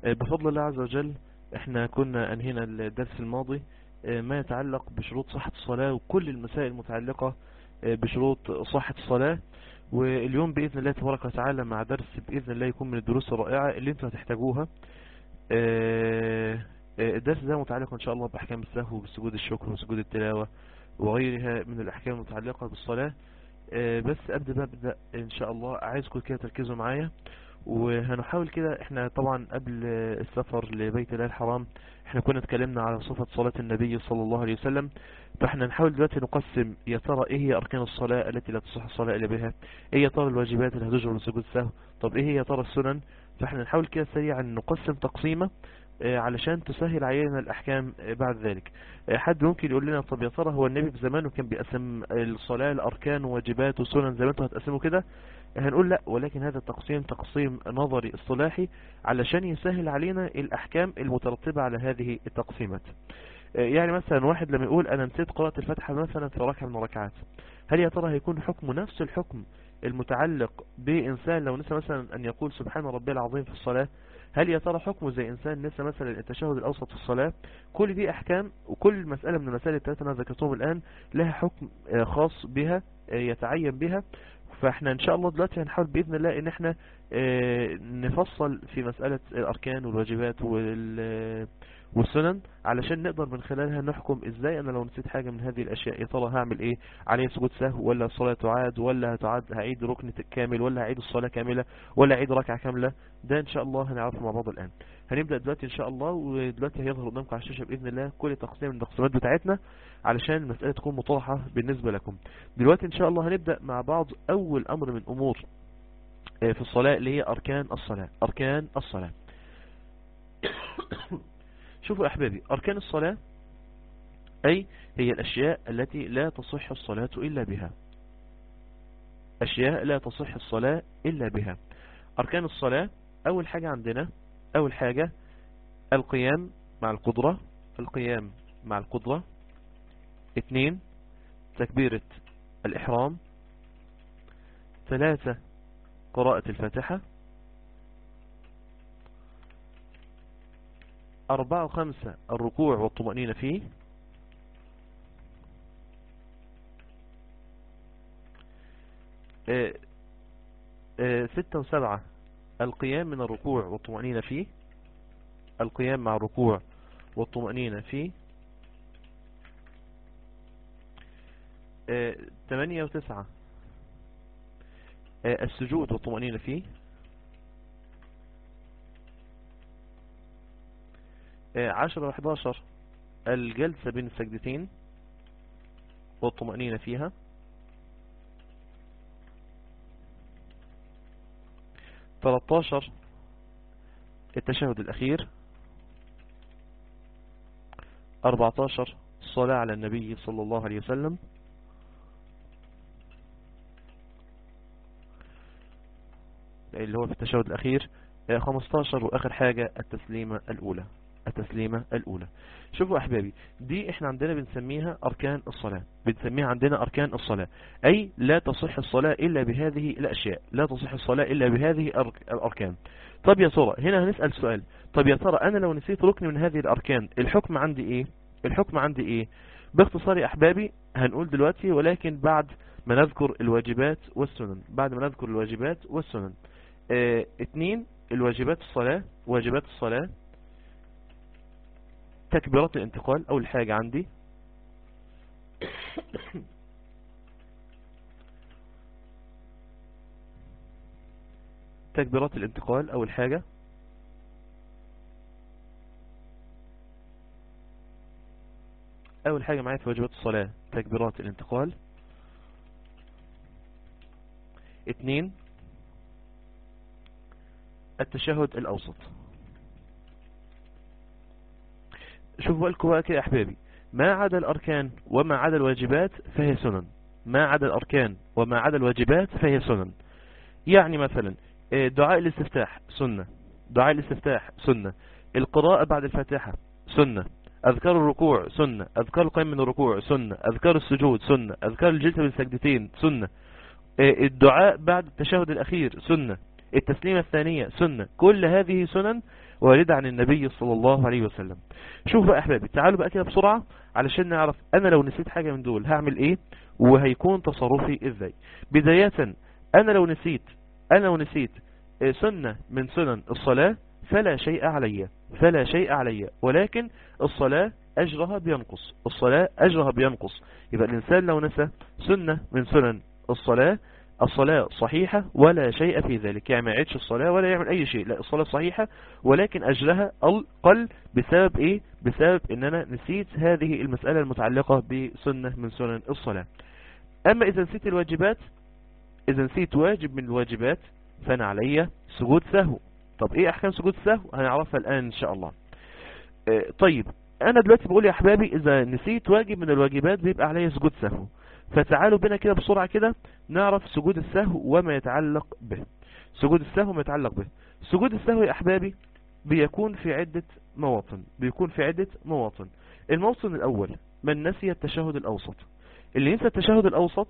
بفضل الله عز وجل احنا كنا انهينا الدرس الماضي ما يتعلق بشروط صحة الصلاة وكل المسائل المتعلقة بشروط صحة الصلاة واليوم بإذن الله تبارك وتعالى مع درس بإذن الله يكون من الدروس الرائعة اللي انتوا هتحتاجوها الدرس ده متعلق ان شاء الله بأحكام السهو وبسجود الشكر وسجود التلاوة وغيرها من الأحكام المتعلقة بالصلاة بس قبل ما أبدأ ان شاء الله عايزكم كده تركزوا معايا وهنحاول كده احنا طبعا قبل السفر لبيت الله الحرام احنا كنا اتكلمنا على صفة صلاة النبي صلى الله عليه وسلم فاحنا نحاول دلوقتي نقسم يا ترى ايه هي اركان الصلاة التي لا تصح الصلاة الا بها ايه يا ترى الواجبات اللي هتجر لسجود السهو طب ايه هي يا ترى السنن فاحنا نحاول كده سريعا نقسم تقسيمة علشان تسهل علينا الأحكام بعد ذلك حد ممكن يقول لنا طب يا ترى هو النبي في زمانه كان بيقسم الصلاة الأركان وواجبات وسنن زي ما انتوا هتقسموا كده هنقول لا ولكن هذا التقسيم تقسيم نظري اصطلاحي علشان يسهل علينا الأحكام المترتبة على هذه التقسيمات يعني مثلا واحد لما يقول أنا نسيت قراءة الفاتحة مثلا في ركعة من الركعات هل يا ترى هيكون حكم نفس الحكم المتعلق بإنسان لو نسى مثلا أن يقول سبحان ربي العظيم في الصلاة هل يا ترى حكمه زي إنسان نسى مثلا التشهد الأوسط في الصلاة كل دي أحكام وكل مسألة من المسائل الثلاثة أنا ذكرتهم الآن لها حكم خاص بها يتعين بها فاحنا ان شاء الله دلوقتي هنحاول بإذن الله ان احنا نفصل في مسألة الأركان والواجبات والسنن علشان نقدر من خلالها نحكم ازاي انا لو نسيت حاجة من هذه الاشياء يا ترى هعمل ايه عليه سجود سهو ولا الصلاة تعاد ولا هتعاد هعيد ركن كامل ولا هعيد الصلاة كاملة ولا هعيد ركعة كاملة ده ان شاء الله هنعرفه مع بعض الان هنبدأ دلوقتي ان شاء الله ودلوقتي هيظهر قدامكم على الشاشة بإذن الله كل تقسيم من التقسيمات بتاعتنا علشان المسألة تكون مطرحة بالنسبة لكم دلوقتي ان شاء الله هنبدأ مع بعض اول امر من امور في الصلاة اللي هي اركان الصلاة اركان الصلاة شوفوا احبابي اركان الصلاة اي هي الاشياء التي لا تصح الصلاة الا بها اشياء لا تصح الصلاة الا بها اركان الصلاة اول حاجة عندنا اول حاجة القيام مع القدرة القيام مع القدرة اثنين تكبيرة الاحرام ثلاثة قراءة الفاتحة أربعة وخمسة الركوع والطمأنينة فيه آه آه ستة وسبعة القيام من الركوع والطمأنينة فيه القيام مع الركوع والطمأنينة فيه آه ثمانية وتسعة السجود والطمأنينة فيه عشرة وحداشر الجلسة بين السجدتين والطمأنينة فيها تلاتاشر التشهد الأخير أربعتاشر الصلاة على النبي صلى الله عليه وسلم اللي هو في التشهد الأخير 15 وآخر حاجة التسليمة الأولى التسليمة الأولى شوفوا أحبابي دي احنا عندنا بنسميها أركان الصلاة بنسميها عندنا أركان الصلاة أي لا تصح الصلاة إلا بهذه الأشياء لا تصح الصلاة إلا بهذه الأركان طب يا ترى هنا هنسأل سؤال طب يا ترى أنا لو نسيت ركن من هذه الأركان الحكم عندي إيه الحكم عندي إيه باختصار يا أحبابي هنقول دلوقتي ولكن بعد ما نذكر الواجبات والسنن بعد ما نذكر الواجبات والسنن اه اتنين الواجبات الصلاة واجبات الصلاة تكبيرات الانتقال اول حاجة عندي تكبيرات الانتقال اول حاجة اول حاجة معايا في واجبات الصلاة تكبيرات الانتقال اتنين التشهد الاوسط شوفوا بالكم بقى كده يا احبابي ما عدا الاركان وما عدا الواجبات فهي سنن ما عدا الاركان وما عدا الواجبات فهي سنن يعني مثلا دعاء الاستفتاح سنة دعاء الاستفتاح سنة القراءة بعد الفاتحة سنة أذكار الركوع سنة أذكار القيم من الركوع سنة أذكار السجود سنة أذكار الجلسة بالسجدتين سنة الدعاء بعد التشهد الأخير سنة التسليمة الثانية سنة كل هذه سنن واردة عن النبي صلى الله عليه وسلم شوف بقى احبابي تعالوا بقى كده بسرعة علشان نعرف انا لو نسيت حاجة من دول هعمل ايه وهيكون تصرفي ازاي بداية انا لو نسيت انا لو نسيت سنة من سنن الصلاة فلا شيء علي فلا شيء علي ولكن الصلاة أجرها بينقص الصلاة أجرها بينقص يبقى الإنسان لو نسى سنة من سنن الصلاة الصلاة صحيحة ولا شيء في ذلك يعني ما يعيدش الصلاة ولا يعمل أي شيء لا الصلاة صحيحة ولكن أجرها قل بسبب إيه بسبب إن أنا نسيت هذه المسألة المتعلقة بسنة من سنن الصلاة أما إذا نسيت الواجبات إذا نسيت واجب من الواجبات فأنا علي سجود سهو طب إيه أحكام سجود السهو هنعرفها الآن إن شاء الله اه طيب أنا دلوقتي بقول يا أحبابي إذا نسيت واجب من الواجبات بيبقى علي سجود سهو فتعالوا بنا كده بسرعة كده نعرف سجود السهو وما يتعلق به سجود السهو وما يتعلق به سجود السهو يا أحبابي بيكون في عدة مواطن بيكون في عدة مواطن الموطن الأول من نسي التشهد الأوسط اللي ينسى التشهد الأوسط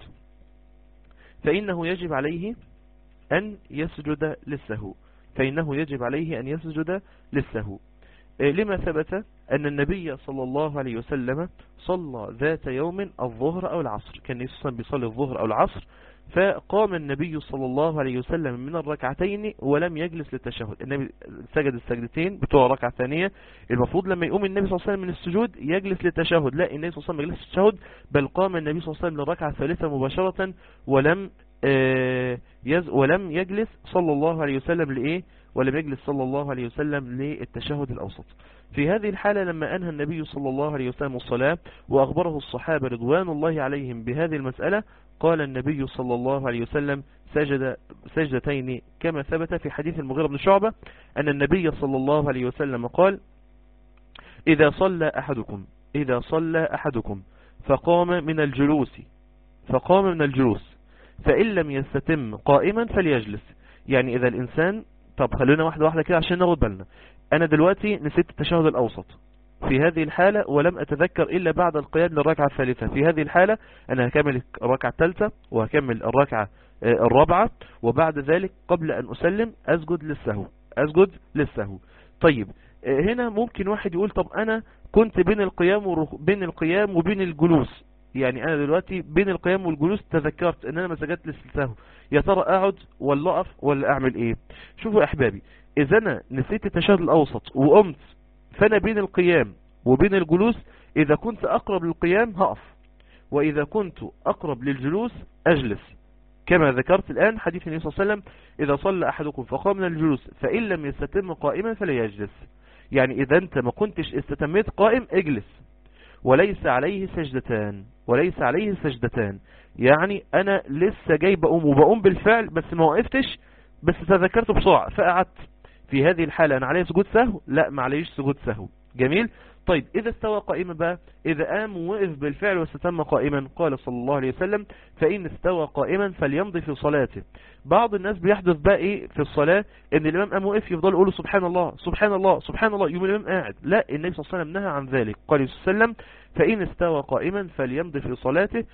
فإنه يجب عليه أن يسجد للسهو فإنه يجب عليه أن يسجد للسهو لما ثبت أن النبي صلى الله عليه وسلم صلى ذات يوم الظهر أو العصر كان يسوسا بيصلي الظهر أو العصر فقام النبي صلى الله عليه وسلم من الركعتين ولم يجلس للتشهد النبي سجد السجدتين بتوع الركعة الثانية المفروض لما يقوم النبي صلى الله عليه وسلم من السجود يجلس للتشهد لا النبي صلى الله عليه وسلم ما يجلس للتشهد بل قام النبي صلى الله عليه وسلم للركعة الثالثة مباشرة ولم يز ولم يجلس صلى الله عليه وسلم لإيه ولم يجلس صلى الله عليه وسلم للتشهد الأوسط في هذه الحالة لما أنهى النبي صلى الله عليه وسلم الصلاة وأخبره الصحابة رضوان الله عليهم بهذه المسألة قال النبي صلى الله عليه وسلم سجد سجدتين كما ثبت في حديث المغيرة بن شعبة أن النبي صلى الله عليه وسلم قال إذا صلى أحدكم إذا صلى أحدكم فقام من الجلوس فقام من الجلوس فإن لم يستتم قائما فليجلس يعني إذا الإنسان طب خلونا واحدة واحدة كده عشان ناخد بالنا أنا دلوقتي نسيت التشهد الأوسط في هذه الحالة ولم أتذكر إلا بعد القيام للركعة الثالثة في هذه الحالة أنا هكمل الركعة الثالثة وهكمل الركعة الرابعة وبعد ذلك قبل أن أسلم أسجد للسهو أسجد للسهو طيب هنا ممكن واحد يقول طب أنا كنت بين القيام ورخ... بين القيام وبين الجلوس يعني أنا دلوقتي بين القيام والجلوس تذكرت أن أنا ما سجدت للسهو يا ترى أقعد ولا أقف ولا أعمل إيه شوفوا يا أحبابي إذا أنا نسيت التشهد الأوسط وقمت فأنا بين القيام وبين الجلوس إذا كنت أقرب للقيام هقف وإذا كنت أقرب للجلوس أجلس كما ذكرت الآن حديث النبي صلى الله عليه وسلم إذا صلى أحدكم فقام من الجلوس فإن لم يستتم قائما فلا يجلس يعني إذا أنت ما كنتش استتميت قائم اجلس وليس عليه سجدتان وليس عليه سجدتان يعني أنا لسه جاي بقوم وبقوم بالفعل بس ما وقفتش بس تذكرت بسرعة فقعدت في هذه الحالة أنا عليه سجود سهو لا ما عليش سجود سهو جميل طيب إذا استوى قائما بقى إذا قام ووقف بالفعل واستتم قائما قال صلى الله عليه وسلم فإن استوى قائما فليمضي في صلاته بعض الناس بيحدث بقى إيه في الصلاة إن الإمام قام وقف يفضل يقول سبحان الله سبحان الله سبحان الله يوم الإمام قاعد لا النبي صلى الله عليه وسلم نهى عن ذلك قال صلى الله عليه وسلم فإن استوى قائما فليمضي في صلاته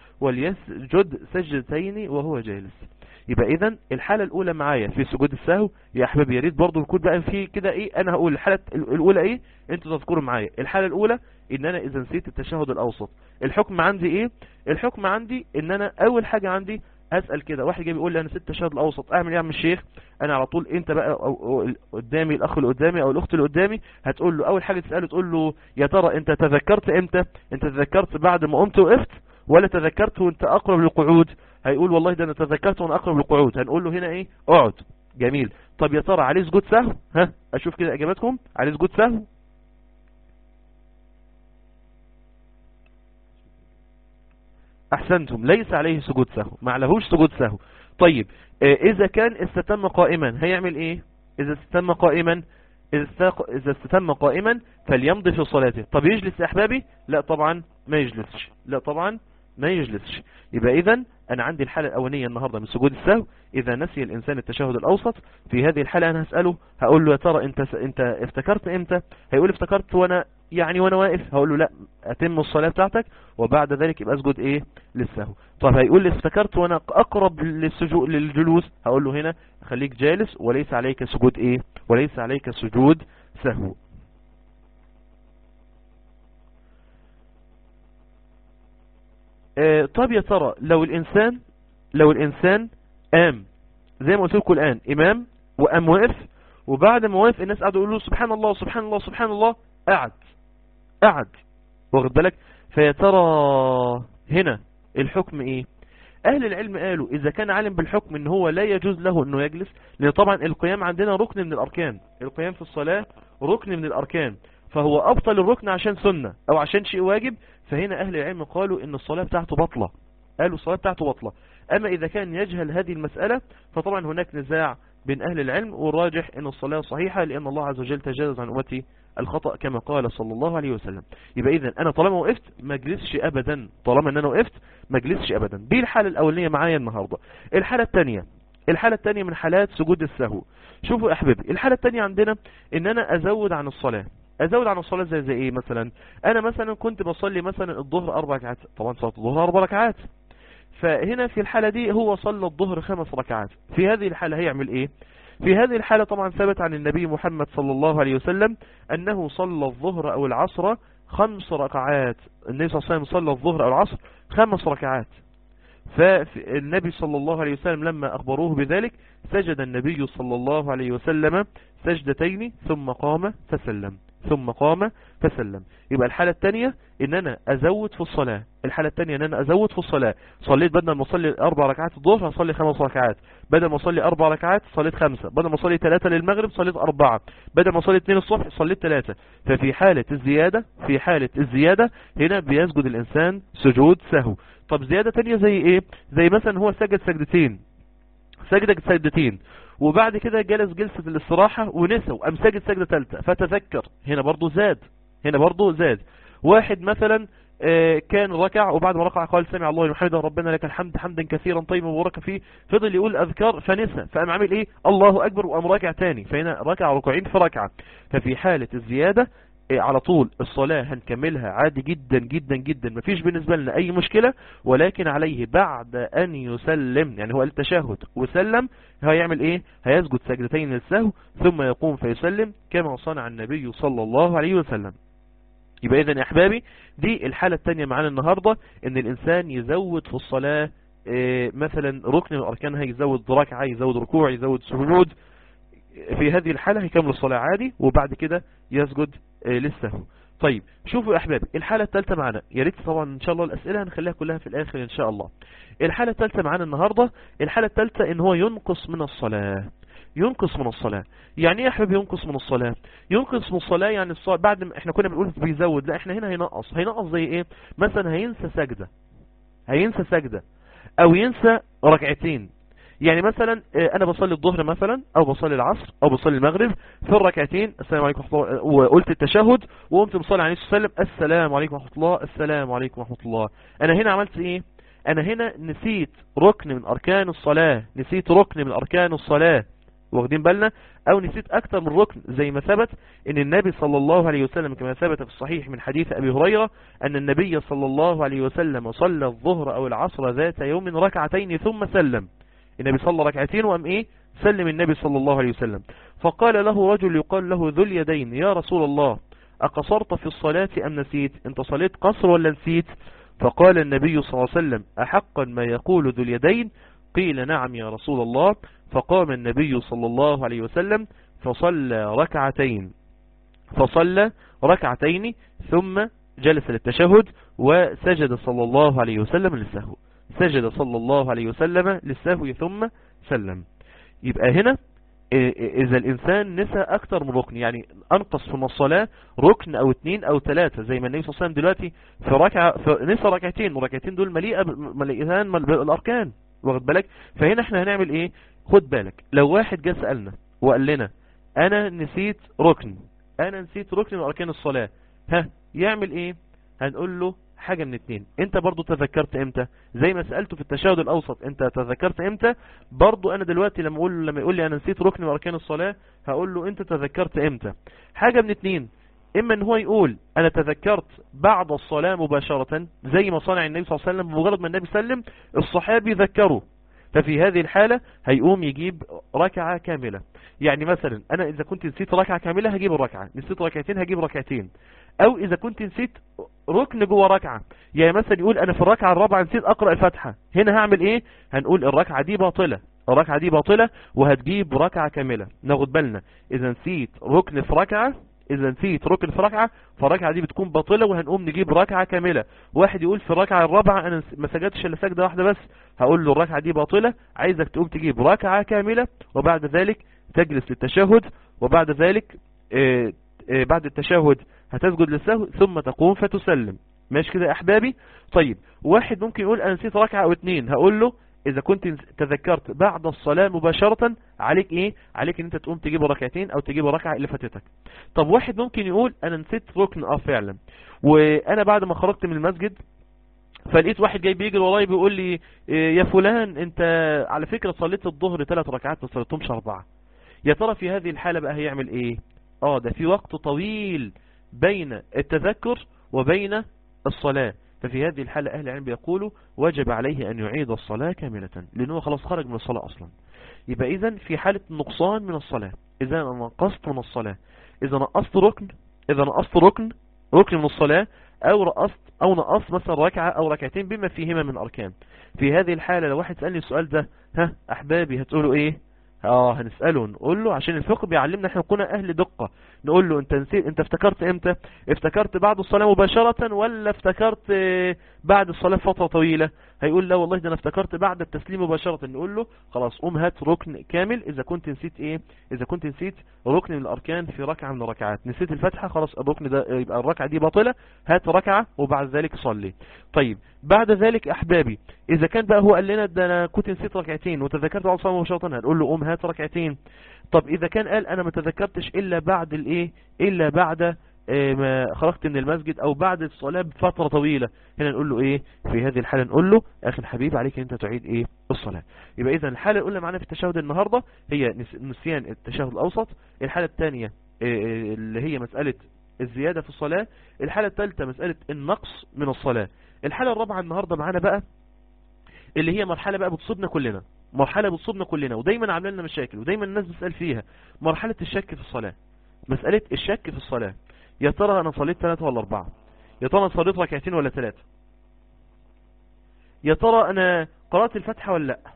وليسجد سجدتين وهو جالس يبقى اذا الحالة الاولى معايا في سجود السهو يا احبابي يا ريت برضه يكون بقى في كده ايه انا هقول الحالة الاولى ايه انتوا تذكروا معايا الحالة الاولى ان انا اذا نسيت التشهد الاوسط الحكم عندي ايه الحكم عندي ان انا اول حاجة عندي اسأل كده واحد جاي بيقول لي انا نسيت التشهد الاوسط اعمل ايه يا عم الشيخ انا على طول انت بقى أو أو قدامي الاخ اللي قدامي او الاخت اللي قدامي هتقول له اول حاجة تسأله تقول له يا ترى انت تذكرت امتى انت تذكرت بعد ما قمت وقفت ولا تذكرت وانت اقرب للقعود هيقول والله ده انا تذكرت وانا اقرب للقعود هنقول له هنا ايه اقعد جميل طب يا ترى عليه سجود سهو ها اشوف كده اجاباتكم عليه سجود سهو احسنتم ليس عليه سجود سهو ما عليهوش سجود سهو طيب اه اذا كان استتم قائما هيعمل ايه اذا استتم قائما اذا استتم قائما فليمضي في صلاته طب يجلس يا احبابي لا طبعا ما يجلسش لا طبعا ما يجلسش يبقى اذا انا عندي الحالة الاولانية النهاردة من سجود السهو اذا نسي الانسان التشهد الاوسط في هذه الحالة انا هسأله هقول له يا ترى انت انت افتكرت امتى هيقول افتكرت وانا يعني وانا واقف هقول له لا اتم الصلاة بتاعتك وبعد ذلك يبقى اسجد ايه للسهو طب هيقول لي افتكرت وانا اقرب للسجود للجلوس هقول له هنا خليك جالس وليس عليك سجود ايه وليس عليك سجود سهو آه، طب يا ترى لو الإنسان لو الإنسان قام زي ما قلت لكم الآن إمام وقام واقف وبعد ما وقف الناس قعدوا يقولوا سبحان الله سبحان الله سبحان الله قعد قعد واخد بالك فيا ترى هنا الحكم ايه اهل العلم قالوا اذا كان عالم بالحكم ان هو لا يجوز له انه يجلس لان طبعا القيام عندنا ركن من الاركان القيام في الصلاة ركن من الاركان فهو ابطل الركن عشان سنة او عشان شيء واجب فهنا اهل العلم قالوا ان الصلاة بتاعته بطلة قالوا الصلاة بتاعته بطلة اما اذا كان يجهل هذه المسألة فطبعا هناك نزاع بين اهل العلم والراجح ان الصلاة صحيحة لان الله عز وجل تجاوز عن امتي الخطأ كما قال صلى الله عليه وسلم يبقى اذا انا طالما وقفت ما اجلسش ابدا طالما ان انا وقفت ما اجلسش ابدا دي الحالة الاولانية معايا النهاردة الحالة الثانية الحالة الثانية من حالات سجود السهو شوفوا يا احبابي الحالة الثانية عندنا ان انا ازود عن الصلاة ازود عن الصلاة زي زي ايه مثلا انا مثلا كنت بصلي مثلا الظهر اربع ركعات طبعا صلاة الظهر اربع ركعات فهنا في الحالة دي هو صلى الظهر خمس ركعات في هذه الحالة هيعمل ايه في هذه الحالة طبعا ثبت عن النبي محمد صلى الله عليه وسلم أنه صلى الظهر أو العصر خمس ركعات النبي صلى الله عليه وسلم صلى الظهر أو العصر خمس ركعات فالنبي صلى الله عليه وسلم لما أخبروه بذلك سجد النبي صلى الله عليه وسلم سجدتين ثم قام فسلم ثم قام فسلم يبقى الحالة الثانية ان انا ازود في الصلاة الحالة الثانية ان انا ازود في الصلاة صليت بدل ما اصلي اربع ركعات الظهر هصلي خمس ركعات بدل ما اصلي اربع ركعات صليت خمسة بدل ما اصلي ثلاثة للمغرب صليت اربعة بدل ما اصلي اثنين الصبح صليت ثلاثة ففي حالة الزيادة في حالة الزيادة هنا بيسجد الانسان سجود سهو طب زيادة تانية زي ايه زي مثلا هو سجد سجدتين سجد سجدتين وبعد كده جلس جلسة الاستراحة ونسى وقام ساجد سجدة ثالثة فتذكر هنا برضو زاد هنا برضو زاد واحد مثلا كان ركع وبعد ما ركع قال سمع الله وحمده ربنا لك الحمد حمدا كثيرا طيبا مباركا فيه فضل يقول اذكار فنسى فقام عامل ايه الله اكبر وقام راكع تاني فهنا ركع ركوعين في ركعه ففي حاله الزياده على طول الصلاة هنكملها عادي جدا جدا جدا مفيش بالنسبة لنا اي مشكلة ولكن عليه بعد ان يسلم يعني هو التشهد وسلم هيعمل ايه هيسجد سجدتين للسهو ثم يقوم فيسلم كما صنع النبي صلى الله عليه وسلم يبقى اذا يا احبابي دي الحالة التانية معانا النهاردة ان الانسان يزود في الصلاة إيه مثلا ركن من اركانها يزود ركعة يزود ركوع يزود سجود في هذه الحالة هيكمل الصلاة عادي وبعد كده يسجد إيه للسهو طيب شوفوا يا احبابي الحالة الثالثة معانا يا ريت طبعا ان شاء الله الاسئلة هنخليها كلها في الاخر ان شاء الله الحالة الثالثة معانا النهاردة الحالة الثالثة ان هو ينقص من الصلاة ينقص من الصلاة يعني ايه يا حبيبي ينقص من الصلاة ينقص من الصلاة يعني الصلاة بعد ما احنا كنا بنقول بيزود لا احنا هنا هينقص هينقص زي ايه مثلا هينسى سجدة هينسى سجدة او ينسى ركعتين يعني مثلا انا بصلي الظهر مثلا او بصلي العصر او بصلي المغرب في الركعتين السلام عليكم ورحمه الله وقلت التشهد وقمت مصلي عليه وسلم السلام عليكم ورحمه الله السلام عليكم ورحمه الله انا هنا عملت ايه انا هنا نسيت ركن من اركان الصلاة نسيت ركن من اركان الصلاة واخدين بالنا او نسيت اكتر من ركن زي ما ثبت ان النبي صلى الله عليه وسلم كما ثبت في الصحيح من حديث ابي هريرة ان النبي صلى الله عليه وسلم صلى الظهر او العصر ذات يوم ركعتين ثم سلم النبي صلى ركعتين وام ايه سلم النبي صلى الله عليه وسلم فقال له رجل يقال له ذو اليدين يا رسول الله اقصرت في الصلاة ام نسيت انت صليت قصر ولا نسيت فقال النبي صلى الله عليه وسلم احقا ما يقول ذو اليدين قيل نعم يا رسول الله فقام النبي صلى الله عليه وسلم فصلى ركعتين فصلى ركعتين ثم جلس للتشهد وسجد صلى الله عليه وسلم للسهو سجد صلى الله عليه وسلم للسهو ثم سلم يبقى هنا اذا الانسان نسى اكتر من ركن يعني انقص من الصلاة ركن او اتنين او ثلاثة زي ما النبي صلى الله عليه وسلم دلوقتي في ركعة في نسى ركعتين والركعتين دول مليئة مليئتان بالاركان واخد بالك فهنا احنا هنعمل ايه خد بالك لو واحد جه سألنا وقال لنا انا نسيت ركن انا نسيت ركن من اركان الصلاة ها يعمل ايه هنقول له حاجة من اتنين انت برضو تذكرت امتى زي ما سألته في التشهد الاوسط انت تذكرت امتى برضو انا دلوقتي لما اقول لما يقول لي انا نسيت ركن من اركان الصلاة هقول له انت تذكرت امتى حاجة من اتنين اما ان هو يقول انا تذكرت بعد الصلاة مباشرة زي ما صنع النبي صلى الله عليه وسلم بمجرد ما النبي سلم الصحابي ذكره ففي هذه الحالة هيقوم يجيب ركعة كاملة يعني مثلا انا اذا كنت نسيت ركعة كاملة هجيب الركعة نسيت ركعتين هجيب ركعتين او اذا كنت نسيت ركن جوه ركعة يعني مثلا يقول انا في الركعة الرابعة نسيت اقرأ الفاتحة هنا هعمل ايه هنقول الركعة دي باطلة الركعة دي باطلة وهتجيب ركعة كاملة ناخد بالنا اذا نسيت ركن في ركعة اذا نسيت ركن في ركعة فالركعة دي بتكون باطلة وهنقوم نجيب ركعة كاملة واحد يقول في الركعة الرابعة انا ما سجدتش الا سجدة واحدة بس هقول له الركعة دي باطلة عايزك تقوم تجيب ركعة كاملة وبعد ذلك تجلس للتشهد وبعد ذلك آه، آه، بعد التشهد هتسجد للسهو ثم تقوم فتسلم ماشي كده يا احبابي طيب واحد ممكن يقول انا نسيت ركعة او اتنين هقول له اذا كنت تذكرت بعد الصلاة مباشرة عليك ايه عليك ان انت تقوم تجيب ركعتين او تجيب الركعة اللي فاتتك طب واحد ممكن يقول انا نسيت ركن اه فعلا وانا بعد ما خرجت من المسجد فلقيت واحد جاي بيجري ورايا بيقول لي إيه يا فلان انت على فكرة صليت الظهر ثلاث ركعات ما صليتهمش اربعة يا ترى في هذه الحالة بقى هيعمل ايه اه ده في وقت طويل بين التذكر وبين الصلاة ففي هذه الحالة أهل العلم يقولوا وجب عليه أن يعيد الصلاة كاملة لأنه خلاص خرج من الصلاة أصلا يبقى إذن في حالة نقصان من الصلاة إذا أنا نقصت من الصلاة إذا نقصت ركن إذا نقصت ركن ركن من الصلاة أو رقصت أو نقصت مثلا ركعة أو ركعتين بما فيهما من أركان في هذه الحالة لو واحد سألني السؤال ده ها أحبابي هتقولوا إيه اه هنسأله نقول له عشان الفقه بيعلمنا احنا نكون اهل دقة نقول له انت نسيت انت افتكرت امتى افتكرت بعد الصلاة مباشرة ولا افتكرت بعد الصلاة فترة طويلة هيقول لا والله ده انا افتكرت بعد التسليم مباشرة نقول له خلاص قوم هات ركن كامل اذا كنت نسيت ايه اذا كنت نسيت ركن من الاركان في ركعة من الركعات نسيت الفتحة خلاص الركن ده يبقى الركعة دي باطلة هات ركعة وبعد ذلك صلي طيب بعد ذلك احبابي اذا كان بقى هو قال لنا ده انا كنت نسيت ركعتين وتذكرت بعد الصلاة مباشرة هنقول له قوم هات ركعتين طب اذا كان قال انا ما تذكرتش الا بعد الايه الا بعد ما خرجت من المسجد او بعد الصلاة بفترة طويلة هنا نقول له ايه في هذه الحالة نقول له اخي الحبيب عليك ان انت تعيد ايه الصلاة يبقى اذا الحالة الاولى معنا في التشهد النهاردة هي نسيان التشهد الاوسط الحالة الثانية اللي هي مسألة الزيادة في الصلاة الحالة الثالثة مسألة النقص من الصلاة الحالة الرابعة النهاردة معانا بقى اللي هي مرحلة بقى بتصيبنا كلنا مرحلة بتصيبنا كلنا ودايما عاملين لنا مشاكل ودايما الناس بتسأل فيها مرحلة الشك في الصلاة مسألة الشك في الصلاة يا ترى انا صليت ثلاثة ولا اربعة يا ترى انا صليت ركعتين ولا ثلاثة يا ترى انا قرأت الفتحة ولا لا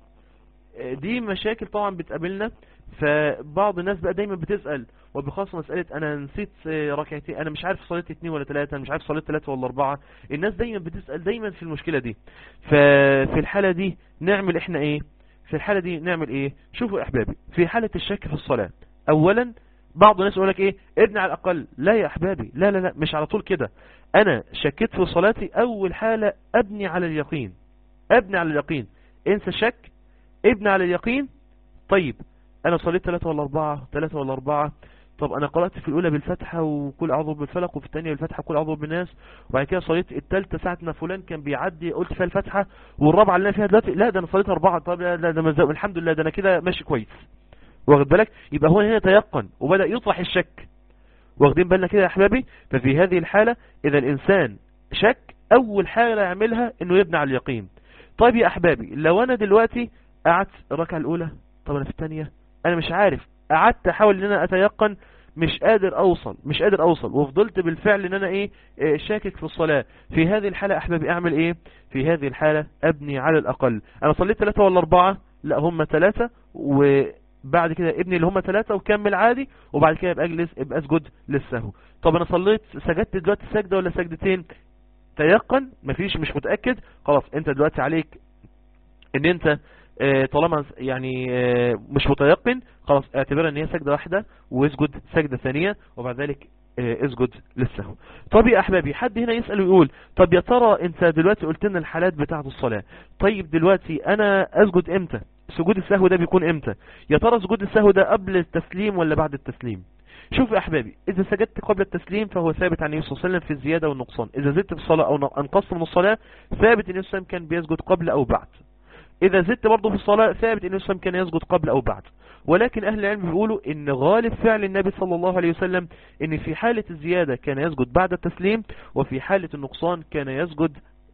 دي مشاكل طبعا بتقابلنا فبعض الناس بقى دايما بتسأل وبخاصة مسألة انا نسيت ركعتين انا مش عارف صليت اتنين ولا ثلاثة انا مش عارف صليت ثلاثة ولا اربعة الناس دايما بتسأل دايما في المشكلة دي ففي الحالة دي نعمل احنا ايه في الحالة دي نعمل ايه شوفوا يا احبابي في حالة الشك في الصلاة اولا بعض الناس يقول لك ايه ابني على الاقل لا يا احبابي لا لا لا مش على طول كده انا شكيت في صلاتي اول حالة ابني على اليقين ابني على اليقين انسى الشك ابني على اليقين طيب انا صليت ثلاثة ولا اربعة ثلاثة ولا اربعة طب انا قرأت في الاولى بالفتحة وكل اعوذ بالفلق وفي الثانية بالفتحة كل اعوذ بالناس وبعد كده صليت الثالثة ساعة ما فلان كان بيعدي قلت فيها الفتحة والرابعة اللي انا فيها دلوقتي لا ده انا صليت اربعة طب لا ده مزق. الحمد لله ده انا كده ماشي كويس واخد بالك يبقى هو هنا تيقن وبدأ يطرح الشك واخدين بالنا كده يا احبابي ففي هذه الحالة اذا الانسان شك اول حاجة يعملها انه يبني على اليقين طيب يا احبابي لو انا دلوقتي قعدت الركعة الاولى طب انا في الثانية انا مش عارف قعدت احاول ان انا اتيقن مش قادر اوصل مش قادر اوصل وفضلت بالفعل ان انا ايه شاكك في الصلاة في هذه الحالة احبابي اعمل ايه في هذه الحالة ابني على الاقل انا صليت ثلاثة ولا اربعة لا هم ثلاثة وبعد كده ابني اللي هم ثلاثة وكمل عادي وبعد كده يبقى اجلس يبقى اسجد للسهو طب انا صليت سجدت دلوقتي سجدة ولا سجدتين تيقن مفيش مش متأكد خلاص انت دلوقتي عليك ان انت طالما يعني مش متيقن خلاص اعتبرها ان هي سجدة واحدة واسجد سجدة ثانية وبعد ذلك اسجد للسهو طب يا احبابي حد هنا يسأل ويقول طب يا ترى انت دلوقتي قلت لنا الحالات بتاعة الصلاة طيب دلوقتي انا اسجد امتى سجود السهو ده بيكون امتى يا ترى سجود السهو ده قبل التسليم ولا بعد التسليم شوف يا احبابي اذا سجدت قبل التسليم فهو ثابت عن النبي صلى الله عليه وسلم في الزيادة والنقصان اذا زدت في الصلاة او انقصت من الصلاة ثابت النبي صلى الله عليه وسلم كان بيسجد قبل او بعد اذا زدت برضه في الصلاة ثابت ان الاسلام كان يسجد قبل او بعد ولكن اهل العلم بيقولوا ان غالب فعل النبي صلى الله عليه وسلم ان في حالة الزيادة كان يسجد بعد التسليم وفي حالة النقصان كان يسجد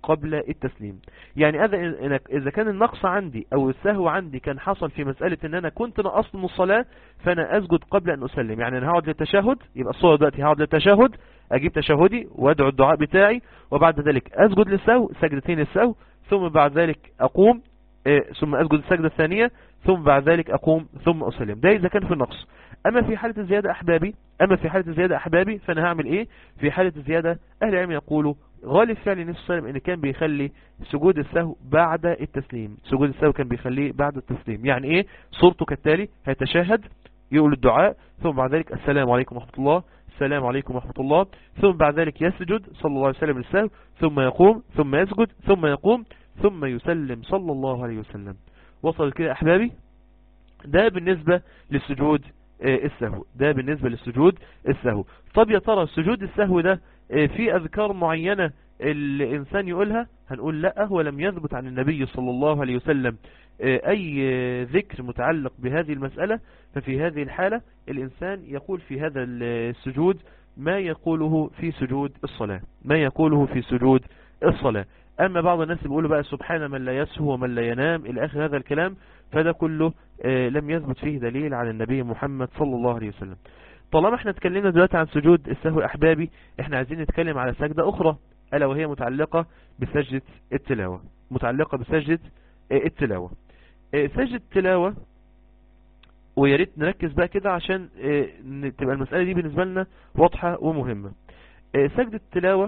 قبل التسليم يعني إذا إذا كان النقص عندي أو السهو عندي كان حصل في مسألة أن أنا كنت نقصت من الصلاة فأنا أسجد قبل أن أسلم يعني أنا هقعد للتشهد يبقى الصورة دلوقتي هقعد للتشهد أجيب تشهدي وأدعو الدعاء بتاعي وبعد ذلك أسجد للسهو سجدتين للسهو ثم بعد ذلك أقوم ثم أسجد السجدة الثانية ثم بعد ذلك أقوم ثم أسلم ده إذا كان في النقص أما في حالة الزيادة أحبابي أما في حالة الزيادة أحبابي فأنا هعمل إيه في حالة الزيادة أهل العلم يقولوا غالب فعل النبي صلى الله عليه وسلم إن كان بيخلي سجود السهو بعد التسليم سجود السهو كان بيخليه بعد التسليم يعني إيه صورته كالتالي هيتشاهد يقول الدعاء ثم بعد ذلك السلام عليكم ورحمة الله السلام عليكم ورحمة الله ثم بعد ذلك يسجد صلى الله عليه وسلم للسهو ثم يقوم ثم يسجد ثم يقوم ثم يسلم صلى الله عليه وسلم وصل كده أحبابي ده بالنسبة للسجود السهو ده بالنسبة للسجود السهو طب يا ترى سجود السهو ده في أذكار معينة الإنسان يقولها هنقول لا هو لم يثبت عن النبي صلى الله عليه وسلم أي ذكر متعلق بهذه المسألة ففي هذه الحالة الإنسان يقول في هذا السجود ما يقوله في سجود الصلاة ما يقوله في سجود الصلاة أما بعض الناس بيقولوا بقى سبحان من لا يسهو ومن لا ينام إلى آخر هذا الكلام فده كله لم يثبت فيه دليل عن النبي محمد صلى الله عليه وسلم طالما احنا اتكلمنا دلوقتي عن سجود السهو أحبابي احنا عايزين نتكلم على سجدة أخرى ألا وهي متعلقة بسجدة التلاوة متعلقة بسجدة التلاوة سجدة التلاوة وياريت نركز بقى كده عشان تبقى المسألة دي بالنسبة لنا واضحة ومهمة سجدة التلاوة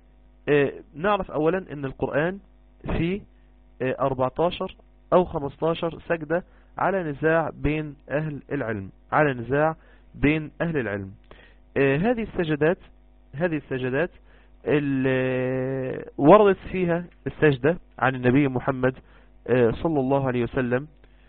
نعرف أولا أن القرآن فيه 14 أو 15 سجدة على نزاع بين أهل العلم على نزاع بين أهل العلم هذه السجدات هذه السجدات اللي وردت فيها السجدة عن النبي محمد صلى الله عليه وسلم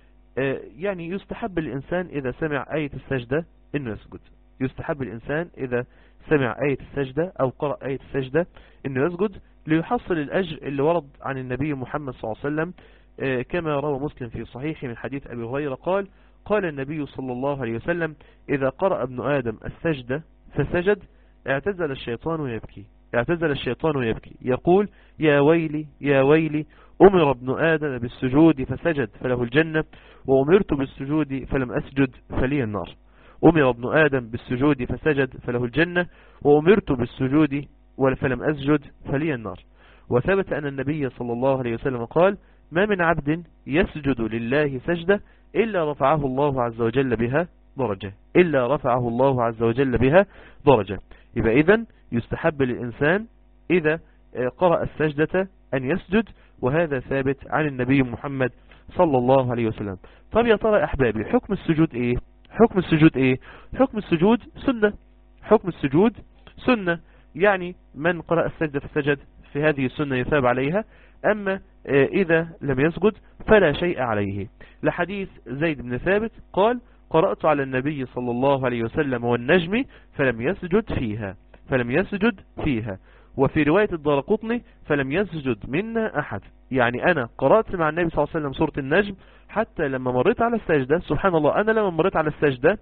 يعني يستحب الإنسان إذا سمع آية السجدة إنه يسجد يستحب الإنسان إذا سمع آية السجدة أو قرأ آية السجدة إنه يسجد ليحصل الأجر اللي ورد عن النبي محمد صلى الله عليه وسلم كما روى مسلم في صحيح من حديث أبي هريرة قال قال النبي صلى الله عليه وسلم إذا قرأ ابن آدم السجدة فسجد اعتزل الشيطان يبكي اعتزل الشيطان يبكي يقول يا ويلي يا ويلي أمر ابن آدم بالسجود فسجد فله الجنة وأمرت بالسجود فلم أسجد فلي النار أمر ابن آدم بالسجود فسجد فله الجنة وأمرت بالسجود فلم أسجد فلي النار وثبت أن النبي صلى الله عليه وسلم قال ما من عبد يسجد لله سجدة إلا رفعه الله عز وجل بها درجة إلا رفعه الله عز وجل بها درجة يبقى إذن يستحب للإنسان إذا قرأ السجدة أن يسجد وهذا ثابت عن النبي محمد صلى الله عليه وسلم طب يا ترى أحبابي حكم السجود إيه حكم السجود إيه حكم السجود سنة حكم السجود سنة يعني من قرأ السجدة فسجد في هذه السنة يثاب عليها أما إذا لم يسجد فلا شيء عليه لحديث زيد بن ثابت قال قرأت على النبي صلى الله عليه وسلم والنجم فلم يسجد فيها فلم يسجد فيها وفي رواية الدارقطني فلم يسجد منا أحد يعني أنا قرأت مع النبي صلى الله عليه وسلم سورة النجم حتى لما مريت على السجدة سبحان الله أنا لما مريت على السجدة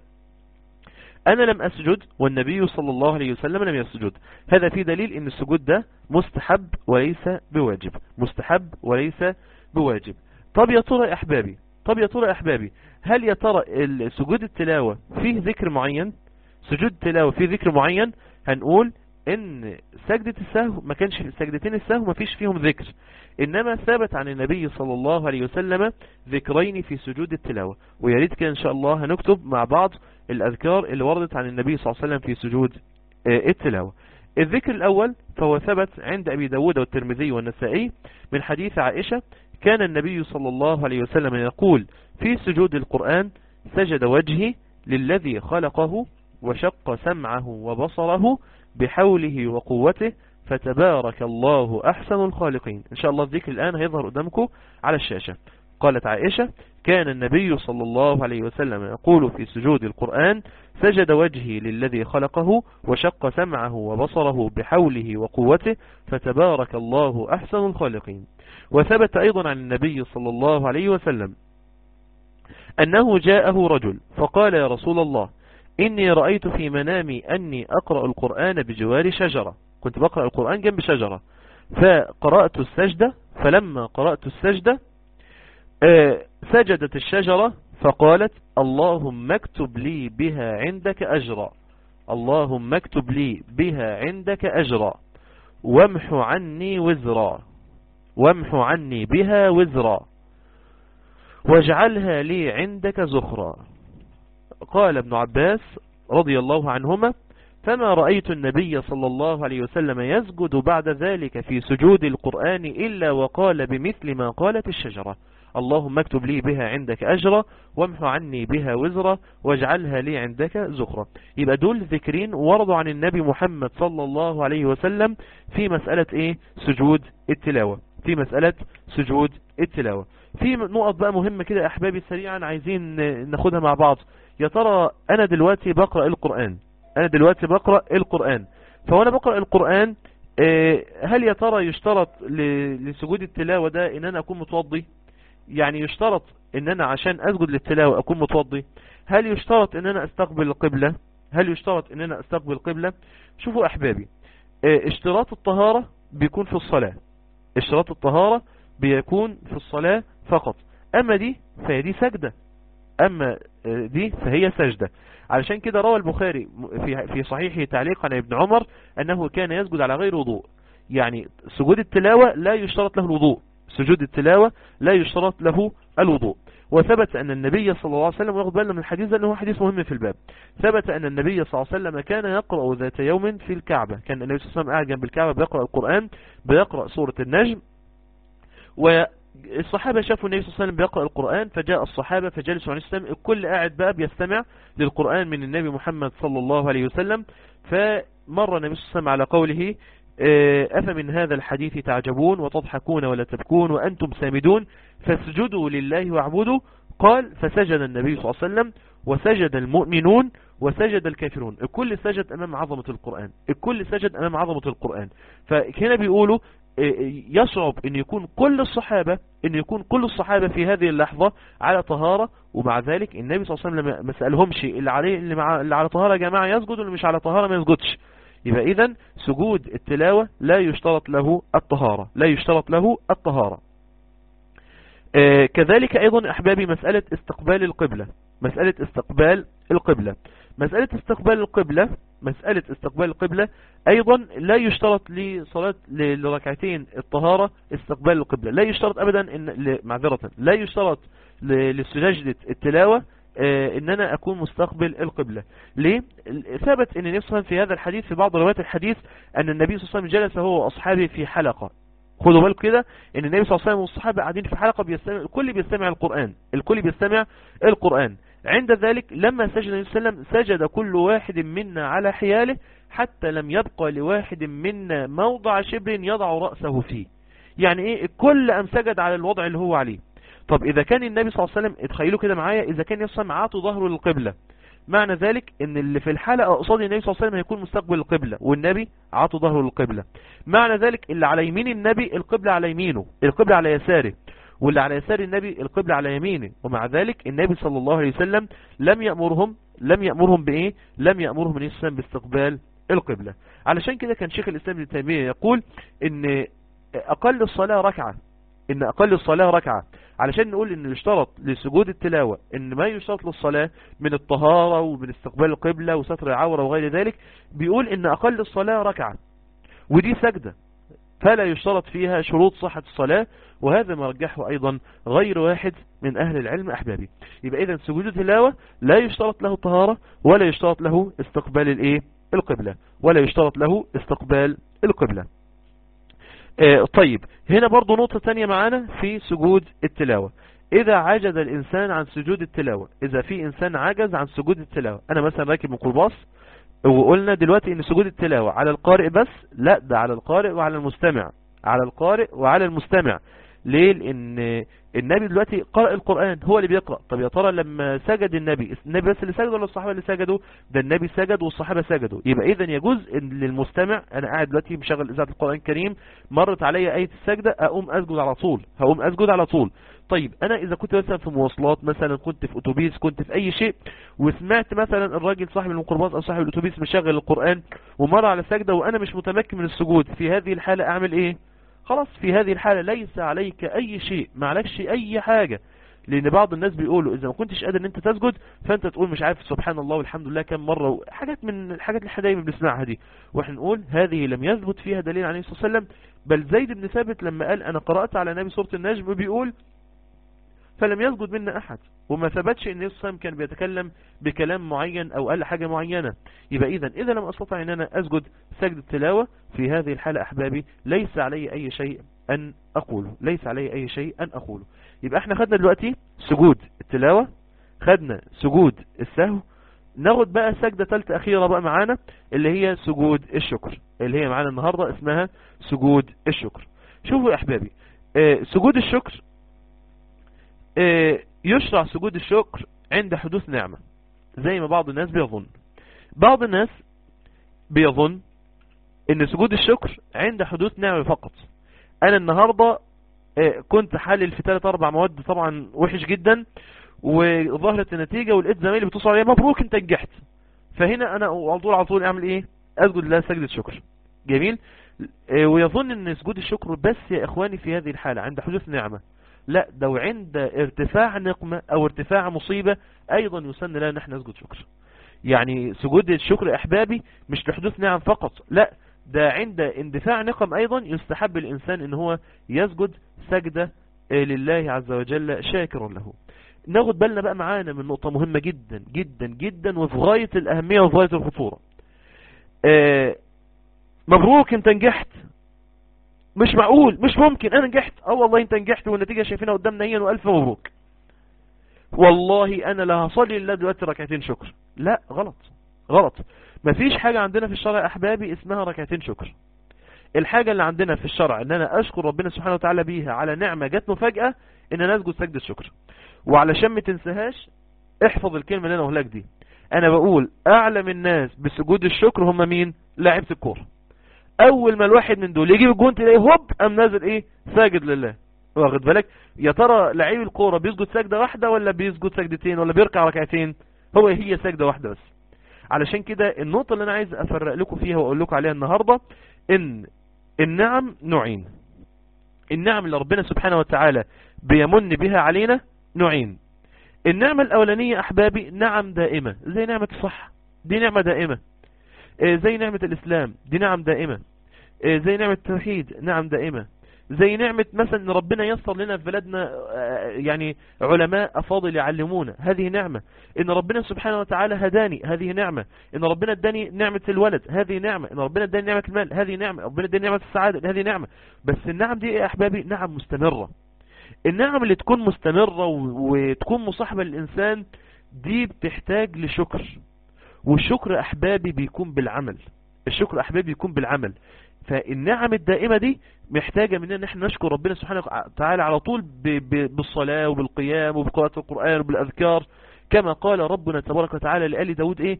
أنا لم أسجد والنبي صلى الله عليه وسلم لم يسجد هذا في دليل أن السجود ده مستحب وليس بواجب مستحب وليس بواجب طب يا ترى يا أحبابي طب يا ترى يا أحبابي هل يا ترى سجود التلاوة فيه ذكر معين سجود التلاوة فيه ذكر معين هنقول ان سجدة السهو ما كانش سجدتين السهو ما فيش فيهم ذكر انما ثبت عن النبي صلى الله عليه وسلم ذكرين في سجود التلاوة وياريت كده ان شاء الله هنكتب مع بعض الاذكار اللي وردت عن النبي صلى الله عليه وسلم في سجود التلاوة الذكر الاول فهو ثبت عند ابي داود والترمذي والنسائي من حديث عائشة كان النبي صلى الله عليه وسلم يقول في سجود القرآن سجد وجهي للذي خلقه وشق سمعه وبصره بحوله وقوته فتبارك الله أحسن الخالقين إن شاء الله الذكر الآن هيظهر قدامكم على الشاشة قالت عائشة كان النبي صلى الله عليه وسلم يقول في سجود القرآن سجد وجهي للذي خلقه وشق سمعه وبصره بحوله وقوته فتبارك الله أحسن الخالقين وثبت أيضا عن النبي صلى الله عليه وسلم أنه جاءه رجل فقال يا رسول الله إني رأيت في منامي أني أقرأ القرآن بجوار شجرة كنت بقرأ القرآن جنب شجرة فقرأت السجدة فلما قرأت السجدة آه، سجدت الشجرة فقالت اللهم اكتب لي بها عندك أجرا اللهم اكتب لي بها عندك أجرا وامح عني وزرا وامح عني بها وزرا واجعلها لي عندك زخرا قال ابن عباس رضي الله عنهما فما رأيت النبي صلى الله عليه وسلم يسجد بعد ذلك في سجود القرآن إلا وقال بمثل ما قالت الشجرة اللهم اكتب لي بها عندك أجرا وامح عني بها وزرا واجعلها لي عندك زخرا يبقى دول ذكرين وردوا عن النبي محمد صلى الله عليه وسلم في مسألة ايه سجود التلاوة في مسألة سجود التلاوة في نقط بقى مهمة كده احبابي سريعا عايزين ناخدها مع بعض يا ترى انا دلوقتي بقرأ القرآن انا دلوقتي بقرأ القرآن فوانا بقرأ القرآن آه، هل يا ترى يشترط ل- لسجود التلاوة ده ان انا اكون متوضي يعني يشترط ان انا عشان اسجد للتلاوة اكون متوضي هل يشترط ان انا استقبل القبلة هل يشترط ان انا استقبل القبلة شوفوا احبابي آه، اشتراط الطهارة بيكون في الصلاة اشتراط الطهارة بيكون في الصلاة فقط اما دي فهي دي سجدة اما آه، دي فهي سجدة علشان كده روى البخاري في في صحيحه تعليقا عن ابن عمر انه كان يسجد على غير وضوء يعني سجود التلاوة لا يشترط له الوضوء سجود التلاوة لا يشترط له الوضوء وثبت أن النبي صلى الله عليه وسلم وياخد بالنا من الحديث ده أنه حديث مهم في الباب ثبت أن النبي صلى الله عليه وسلم كان يقرأ ذات يوم في الكعبة كان النبي صلى الله عليه وسلم قاعد جنب الكعبة بيقرأ القرآن بيقرأ سورة النجم والصحابة شافوا النبي صلى الله عليه وسلم بيقرأ القرآن فجاء الصحابة فجلسوا عليه السلام الكل قاعد بقى بيستمع للقرآن من النبي محمد صلى الله عليه وسلم فمر النبي صلى الله عليه وسلم على قوله آه، أفمن هذا الحديث تعجبون وتضحكون ولا تبكون وأنتم سامدون فاسجدوا لله واعبدوا قال فسجد النبي صلى الله عليه وسلم وسجد المؤمنون وسجد الكافرون الكل سجد أمام عظمة القرآن الكل سجد أمام عظمة القرآن فهنا بيقولوا آه، يصعب ان يكون كل الصحابة ان يكون كل الصحابة في هذه اللحظة على طهارة ومع ذلك النبي صلى الله عليه وسلم ما سألهمش اللي عليه اللي, مع اللي على طهارة يا جماعة يسجد واللي مش على طهارة ما يسجدش يبقى اذا سجود التلاوة لا يشترط له الطهارة لا يشترط له الطهارة آه، كذلك ايضا احبابي مسألة استقبال القبلة مسألة استقبال القبلة مسألة استقبال القبلة مسألة استقبال القبلة ايضا لا يشترط لصلاة ل- لركعتين الطهارة استقبال القبلة لا يشترط ابدا ان ل- معذرة لا يشترط ل- لسجدة التلاوة آه، ان انا اكون مستقبل القبلة ليه ثبت ان نفسها في هذا الحديث في بعض روايات الحديث ان النبي صلى الله عليه وسلم جلس هو واصحابه في حلقة خدوا بالكم كده ان النبي صلى الله عليه وسلم والصحابة قاعدين في حلقة بيستمع الكل بيستمع القرآن الكل بيستمع القرآن عند ذلك لما سجد النبي صلى الله عليه وسلم سجد كل واحد منا على حياله حتى لم يبقى لواحد منا موضع شبر يضع رأسه فيه يعني ايه الكل ام سجد على الوضع اللي هو عليه طب اذا كان النبي صلى الله عليه وسلم اتخيلوا كده معايا اذا كان يصل عاطوا ظهره للقبلة معنى ذلك ان اللي في الحلقة قصاد النبي صلى الله عليه وسلم هيكون مستقبل القبلة والنبي عاطوا ظهره للقبلة معنى ذلك اللي على يمين النبي القبلة على يمينه القبلة على يساره واللي على يسار النبي القبلة على يمينه ومع ذلك النبي صلى الله عليه وسلم لم يأمرهم لم يأمرهم بإيه لم يأمرهم النبي صلى الله عليه وسلم باستقبال القبلة علشان كده كان شيخ الإسلام ابن تيمية يقول ان أقل الصلاة ركعة ان أقل الصلاة ركعة علشان نقول ان يشترط لسجود التلاوة ان ما يشترط للصلاة من الطهارة ومن استقبال القبلة وستر العورة وغير ذلك بيقول ان أقل الصلاة ركعة ودي سجدة فلا يشترط فيها شروط صحة الصلاة وهذا ما رجحه أيضا غير واحد من أهل العلم أحبابي يبقى إذا سجود التلاوة لا يشترط له طهارة ولا يشترط له استقبال الإيه القبلة ولا يشترط له استقبال القبلة آه طيب هنا برضو نقطة تانية معانا في سجود التلاوة إذا عجز الإنسان عن سجود التلاوة إذا في إنسان عجز عن سجود التلاوة أنا مثلا راكب ميكروباص وقلنا دلوقتي ان سجود التلاوة على القارئ بس لا ده على القارئ وعلى المستمع على القارئ وعلى المستمع ليه لان النبي دلوقتي قرأ القرآن هو اللي بيقرأ طب يا ترى لما سجد النبي النبي بس اللي سجد ولا الصحابة اللي سجدوا ده النبي سجد والصحابة سجدوا يبقى اذا يجوز إن للمستمع انا قاعد دلوقتي مشغل اذاعه القرآن الكريم مرت عليا آية السجدة اقوم اسجد على طول هقوم اسجد على طول طيب انا اذا كنت مثلا في مواصلات مثلا كنت في اتوبيس كنت في اي شيء وسمعت مثلا الراجل صاحب الميكروباص او صاحب الاتوبيس مشغل القرآن ومر على سجدة وانا مش متمكن من السجود في هذه الحالة اعمل ايه خلاص في هذه الحالة ليس عليك اي شيء ما عليكش اي حاجة لان بعض الناس بيقولوا اذا ما كنتش قادر ان انت تسجد فانت تقول مش عارف سبحان الله والحمد لله كم مرة حاجات من الحاجات اللي احنا دايما بنسمعها دي واحنا نقول هذه لم يثبت فيها دليل عن النبي صلى الله عليه وسلم بل زيد بن ثابت لما قال انا قرأت على نبي سورة النجم بيقول فلم يسجد منا احد وما ثبتش ان النبي صلى الله عليه وسلم كان بيتكلم بكلام معين او قال حاجة معينة يبقى اذا اذا لم استطع ان انا اسجد سجد التلاوة في هذه الحالة احبابي ليس علي اي شيء ان اقوله ليس علي اي شيء ان اقوله يبقى احنا خدنا دلوقتي سجود التلاوة خدنا سجود السهو ناخد بقى سجدة ثالثة اخيرة بقى معانا اللي هي سجود الشكر اللي هي معانا النهاردة اسمها سجود الشكر شوفوا يا احبابي آه سجود الشكر آه يشرع سجود الشكر عند حدوث نعمة زي ما بعض الناس بيظن بعض الناس بيظن ان سجود الشكر عند حدوث نعمة فقط انا النهاردة كنت حلل في 3 4 مواد طبعا وحش جدا وظهرت النتيجة ولقيت زمايلي بتصل عليا مبروك انت نجحت فهنا انا على طول على طول اعمل ايه اسجد لله سجدة شكر جميل ويظن ان سجود الشكر بس يا اخواني في هذه الحالة عند حدوث نعمة لا ده عند ارتفاع نقمة او ارتفاع مصيبة ايضا يسن لنا نحن نسجد شكر يعني سجود الشكر احبابي مش لحدوث نعم فقط لا ده عند اندفاع نقم ايضا يستحب الانسان ان هو يسجد سجدة لله عز وجل شاكرا له ناخد بالنا بقى معانا من نقطة مهمة جدا جدا جدا وفي غاية الاهمية وفي غاية الخطورة اه مبروك انت نجحت مش معقول مش ممكن انا نجحت اه والله انت نجحت والنتيجة شايفينها قدامنا هي والف مبروك والله انا لا هصلي لله دلوقتي ركعتين شكر لا غلط غلط مفيش حاجة عندنا في الشرع احبابي اسمها ركعتين شكر الحاجة اللي عندنا في الشرع ان انا اشكر ربنا سبحانه وتعالى بيها على نعمة جت مفاجأة ان انا اسجد سجدة شكر وعلشان ما تنساهاش احفظ الكلمة اللي انا اقولها دي انا بقول اعلم الناس بسجود الشكر هم مين لاعيبه الكوره اول ما الواحد من دول يجيب الجون تلاقيه هوب قام نازل ايه ساجد لله واخد بالك يا ترى لعيب الكوره بيسجد سجده واحده ولا بيسجد سجدتين ولا بيركع ركعتين هو هي سجده واحده بس علشان كده النقطه اللي انا عايز افرق لكم فيها واقول لكم عليها النهارده ان النعم نوعين النعم اللي ربنا سبحانه وتعالى بيمن بها علينا نوعين النعمة الأولانية أحبابي نعم دائمة زي نعمة الصحة دي نعمة دائمة زي نعمة الإسلام دي نعم دائمة زي نعمة التوحيد نعم دائمة زي نعمة مثلا ان ربنا يسر لنا في بلدنا يعني علماء أفاضل يعلمونا هذه نعمة ان ربنا سبحانه وتعالى هداني هذه نعمة ان ربنا اداني نعمة الولد هذه نعمة ان ربنا اداني نعمة المال هذه نعمة ربنا اداني نعمة السعادة هذه نعمة بس النعم دي يا أحبابي نعم مستمرة النعم اللي تكون مستمرة وتكون مصاحبة للإنسان دي بتحتاج لشكر والشكر أحبابي بيكون بالعمل الشكر أحبابي بيكون بالعمل فالنعم الدائمة دي محتاجة مننا ان احنا نشكر ربنا سبحانه وتعالى على طول بالصلاة وبالقيام وبقراءة القرآن وبالأذكار كما قال ربنا تبارك وتعالى لآل داود ايه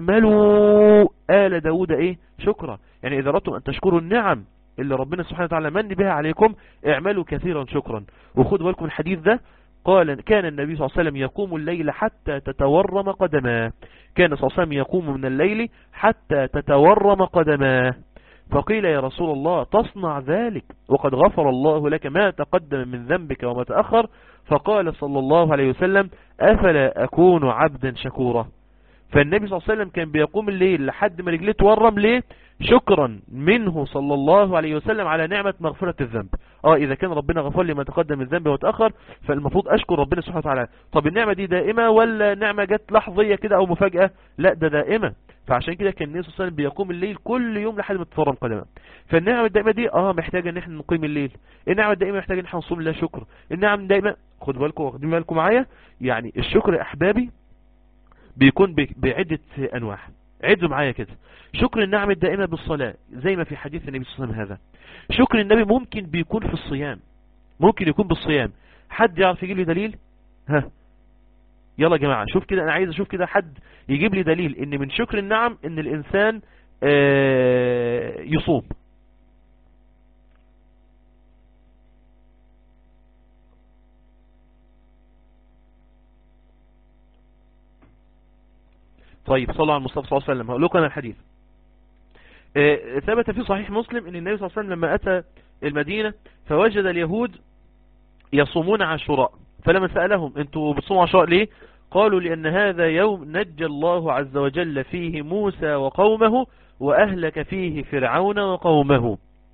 اعملوا آل داود ايه شكرا يعني اذا اردتم ان تشكروا النعم اللي ربنا سبحانه وتعالى من بها عليكم اعملوا كثيرا شكرا وخذوا بالكم الحديث ده قال كان النبي صلى الله عليه وسلم يقوم الليل حتى تتورم قدماه كان صلى الله عليه وسلم يقوم من الليل حتى تتورم قدماه فقيل يا رسول الله تصنع ذلك وقد غفر الله لك ما تقدم من ذنبك وما تأخر فقال صلى الله عليه وسلم أفلا أكون عبدا شكورا فالنبي صلى الله عليه وسلم كان بيقوم الليل لحد ما رجليه تورم ليه شكرا منه صلى الله عليه وسلم على نعمة مغفرة الذنب اه اذا كان ربنا غفر لي ما تقدم من الذنب وتأخر فالمفروض اشكر ربنا سبحانه وتعالى طب النعمة دي دائمة ولا نعمة جت لحظية كده او مفاجأة لا ده دائمة فعشان كده كان النبي صلى الله عليه وسلم بيقوم الليل كل يوم لحد ما تتورم قدمه فالنعمة الدائمة دي اه محتاجة ان احنا نقيم الليل النعمة الدائمة محتاجة ان احنا نصوم لله شكر النعم دائما خدوا بالكم واخدين بالكم معايا يعني الشكر يا احبابي بيكون بعدة انواع عدوا معايا كده شكر النعم الدائمة بالصلاة زي ما في حديث النبي صلى الله عليه وسلم هذا شكر النبي ممكن بيكون في الصيام ممكن يكون بالصيام حد يعرف يجيب لي دليل ها يلا يا جماعة شوف كده انا عايز اشوف كده حد يجيب لي دليل ان من شكر النعم ان الانسان آه يصوم طيب صلى على المصطفى صلى الله عليه وسلم هقول لكم انا الحديث ثبت في صحيح مسلم ان النبي صلى الله عليه وسلم لما اتى المدينة فوجد اليهود يصومون عاشوراء فلما سألهم انتوا بتصوموا عاشوراء ليه قالوا لأن هذا يوم نجى الله عز وجل فيه موسى وقومه وأهلك فيه فرعون وقومه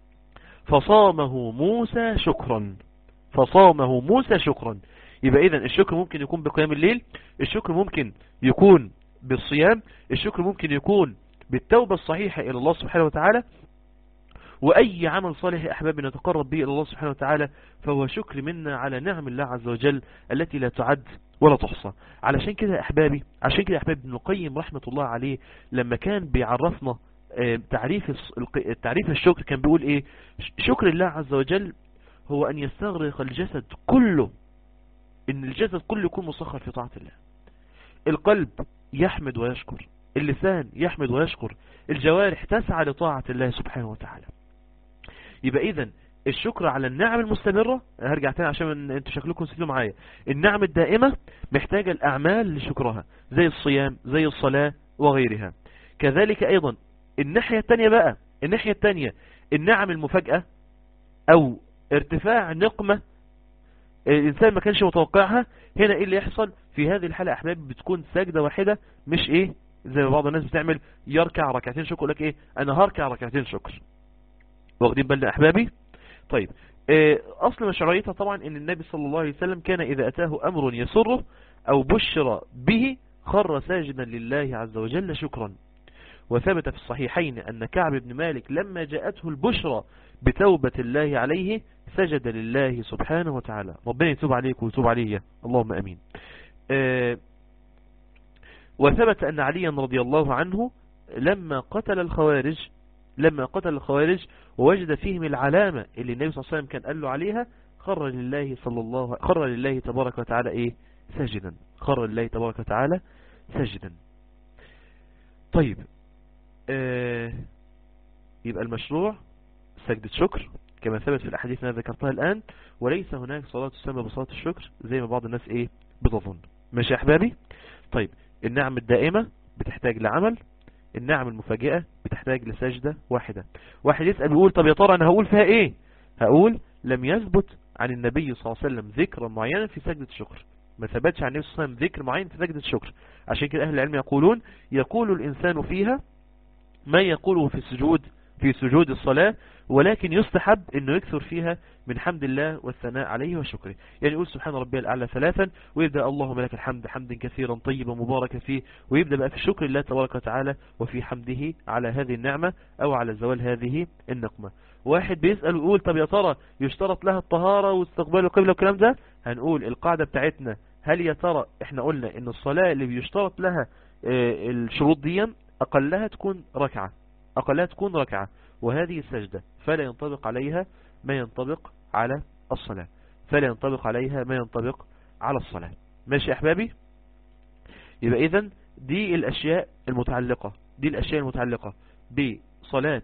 فصامه موسى شكرا فصامه موسى شكرا يبقى إذن الشكر ممكن يكون بقيام الليل الشكر ممكن يكون بالصيام الشكر ممكن يكون بالتوبة الصحيحة إلى الله سبحانه وتعالى وأي عمل صالح يا أحبابي نتقرب به إلى الله سبحانه وتعالى فهو شكر منا على نعم الله عز وجل التي لا تعد ولا تحصى علشان كده يا أحبابي عشان كده يا أحبابي ابن القيم رحمة الله عليه لما كان بيعرفنا تعريف تعريف الشكر كان بيقول إيه شكر الله عز وجل هو أن يستغرق الجسد كله إن الجسد كله يكون مسخر في طاعة الله القلب يحمد ويشكر اللسان يحمد ويشكر الجوارح تسعى لطاعة الله سبحانه وتعالى يبقى إذن الشكر على النعم المستمرة هرجع تاني عشان انتوا شكلكم نسيتوا معايا النعم الدائمة محتاجة الأعمال لشكرها زي الصيام زي الصلاة وغيرها كذلك أيضا الناحية التانية بقى الناحية التانية النعم المفاجأة أو ارتفاع نقمة الإنسان ما كانش متوقعها هنا إيه اللي يحصل في هذه الحالة أحبابي بتكون سجدة واحدة مش إيه زي ما بعض الناس بتعمل يركع ركعتين شكر لك إيه أنا هركع ركعتين شكر واخدين بالنا أحبابي طيب أصل مشروعيتها طبعا أن النبي صلى الله عليه وسلم كان إذا أتاه أمر يسره أو بشر به خر ساجدا لله عز وجل شكرا وثبت في الصحيحين أن كعب بن مالك لما جاءته البشرى بتوبة الله عليه سجد لله سبحانه وتعالى ربنا يتوب عليك ويتوب عليه اللهم أمين أه وثبت أن عليا رضي الله عنه لما قتل الخوارج لما قتل الخوارج ووجد فيهم العلامة اللي النبي صلى الله عليه وسلم كان قال له عليها خر لله صلى الله خر لله تبارك وتعالى ايه ساجدا خر لله تبارك وتعالى ساجدا طيب آه يبقى المشروع سجدة شكر كما ثبت في الأحاديث التي ذكرتها الآن وليس هناك صلاة تسمى بصلاة الشكر زي ما بعض الناس ايه بتظن ماشي يا أحبابي طيب النعم الدائمة بتحتاج لعمل النعم المفاجئة بتحتاج لسجدة واحدة واحد يسأل يقول طب يا ترى أنا هقول فيها إيه هقول لم يثبت عن النبي صلى الله عليه وسلم ذكرا معينا في سجدة الشكر ما ثبتش عن النبي صلى الله عليه وسلم ذكر معين في سجدة الشكر عشان كده أهل العلم يقولون يقول الإنسان فيها ما يقوله في السجود في سجود الصلاة ولكن يستحب انه يكثر فيها من حمد الله والثناء عليه وشكره يعني يقول سبحان ربي الأعلى ثلاثا ويبدأ اللهم لك الحمد حمدا كثيرا طيبا مباركا فيه ويبدأ بقى في شكر الله تبارك وتعالى وفي حمده على هذه النعمة او على زوال هذه النقمة واحد بيسأل ويقول طب يا ترى يشترط لها الطهارة واستقبال القبلة والكلام ده هنقول القاعدة بتاعتنا هل يا ترى احنا قلنا ان الصلاة اللي بيشترط لها اه الشروط دي اقلها تكون ركعة اقلها تكون ركعة وهذه السجدة فلا ينطبق عليها ما ينطبق على الصلاة فلا ينطبق عليها ما ينطبق على الصلاة ماشي يا أحبابي يبقى إذن دي الأشياء المتعلقة دي الأشياء المتعلقة بصلاة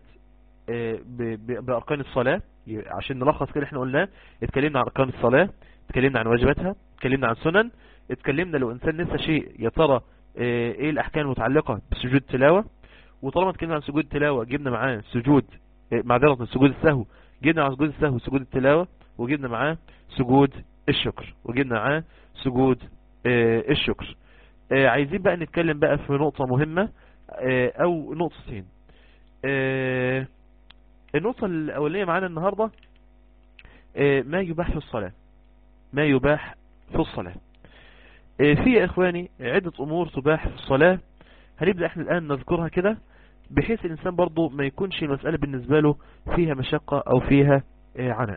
بأركان الصلاة عشان نلخص كده احنا قلنا اتكلمنا عن أركان الصلاة اتكلمنا عن واجباتها اتكلمنا عن سنن اتكلمنا لو إنسان نسى شيء يا ترى ايه الأحكام المتعلقة بسجود التلاوة وطالما اتكلمنا عن سجود التلاوة جبنا معاه سجود معذرة سجود السهو جبنا عن سجود السهو سجود التلاوة وجبنا معاه سجود الشكر وجبنا معاه سجود اه الشكر اه عايزين بقى نتكلم بقى في نقطة مهمة اه او نقطتين النقطة الاولية معانا النهاردة ما يباح في الصلاة ما يباح في الصلاة في يا اخواني عدة امور تباح في الصلاة هنبدأ احنا الان نذكرها كده بحيث الإنسان برضو ما يكونش المسألة بالنسبة له فيها مشقة أو فيها عناء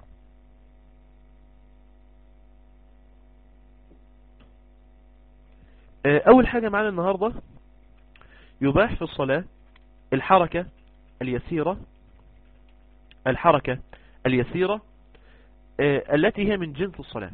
أول حاجة معنا النهاردة يباح في الصلاة الحركة اليسيرة الحركة اليسيرة التي هي من جنس الصلاة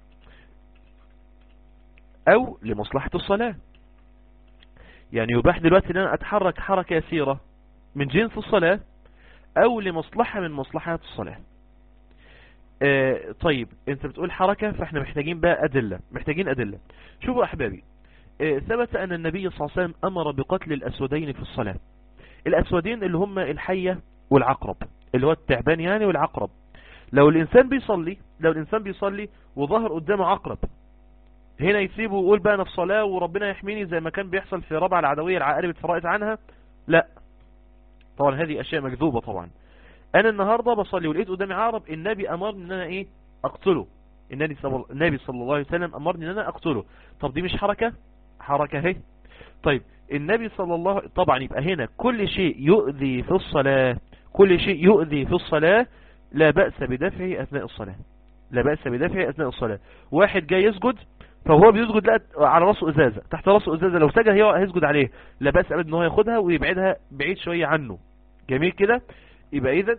أو لمصلحة الصلاة يعني يباح دلوقتي ان انا اتحرك حركة يسيرة من جنس الصلاة او لمصلحة من مصلحات الصلاة اه طيب انت بتقول حركة فاحنا محتاجين بقى ادلة محتاجين ادلة شوفوا احبابي اه ثبت ان النبي صلى الله عليه وسلم امر بقتل الاسودين في الصلاة الاسودين اللي هم الحية والعقرب اللي هو التعبان يعني والعقرب لو الانسان بيصلي لو الانسان بيصلي وظهر قدامه عقرب هنا يسيبه ويقول بقى انا في صلاة وربنا يحميني زي ما كان بيحصل في ربع العدوية العقارب اتفرقت عنها لا طبعا هذه اشياء مكذوبة طبعا انا النهاردة بصلي ولقيت قدامي عقرب النبي امرني ان انا ايه اقتله النبي صلى النبي صلى الله عليه وسلم امرني ان انا اقتله طب دي مش حركة حركة اهي طيب النبي صلى الله طبعا يبقى هنا كل شيء يؤذي في الصلاة كل شيء يؤذي في الصلاة لا بأس بدفعه أثناء الصلاة لا بأس بدفعه أثناء الصلاة واحد جاي يسجد فهو بيسجد لقى على راسه ازازة تحت راسه ازازة لو سجد هي هيسجد عليه لا بأس ابدا ان هو ياخدها ويبعدها بعيد شوية عنه جميل كده يبقى اذا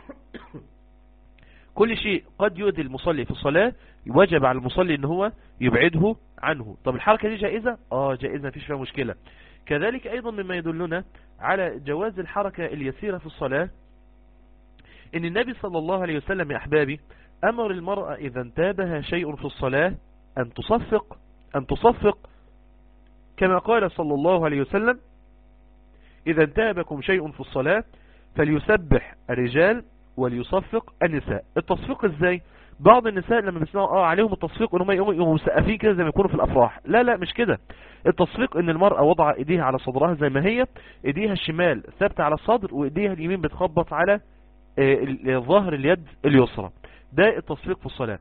كل شيء قد يؤذي المصلي في الصلاة وجب على المصلي ان هو يبعده عنه طب الحركة دي جائزة اه جائزة مفيش فيها مشكلة كذلك ايضا مما يدلنا على جواز الحركة اليسيرة في الصلاة ان النبي صلى الله عليه وسلم يا احبابي امر المرأة اذا انتابها شيء في الصلاة ان تصفق ان تصفق كما قال صلى الله عليه وسلم اذا انتابكم شيء في الصلاة فليسبح الرجال وليصفق النساء التصفيق ازاي بعض النساء لما بيسمعوا اه عليهم التصفيق ان هم يقوموا يقوموا مسقفين كده زي ما يكونوا في الافراح لا لا مش كده التصفيق ان المرأة وضع ايديها على صدرها زي ما هي ايديها الشمال ثابتة على الصدر وايديها اليمين بتخبط على ظهر اليد اليسرى ده التصفيق في الصلاة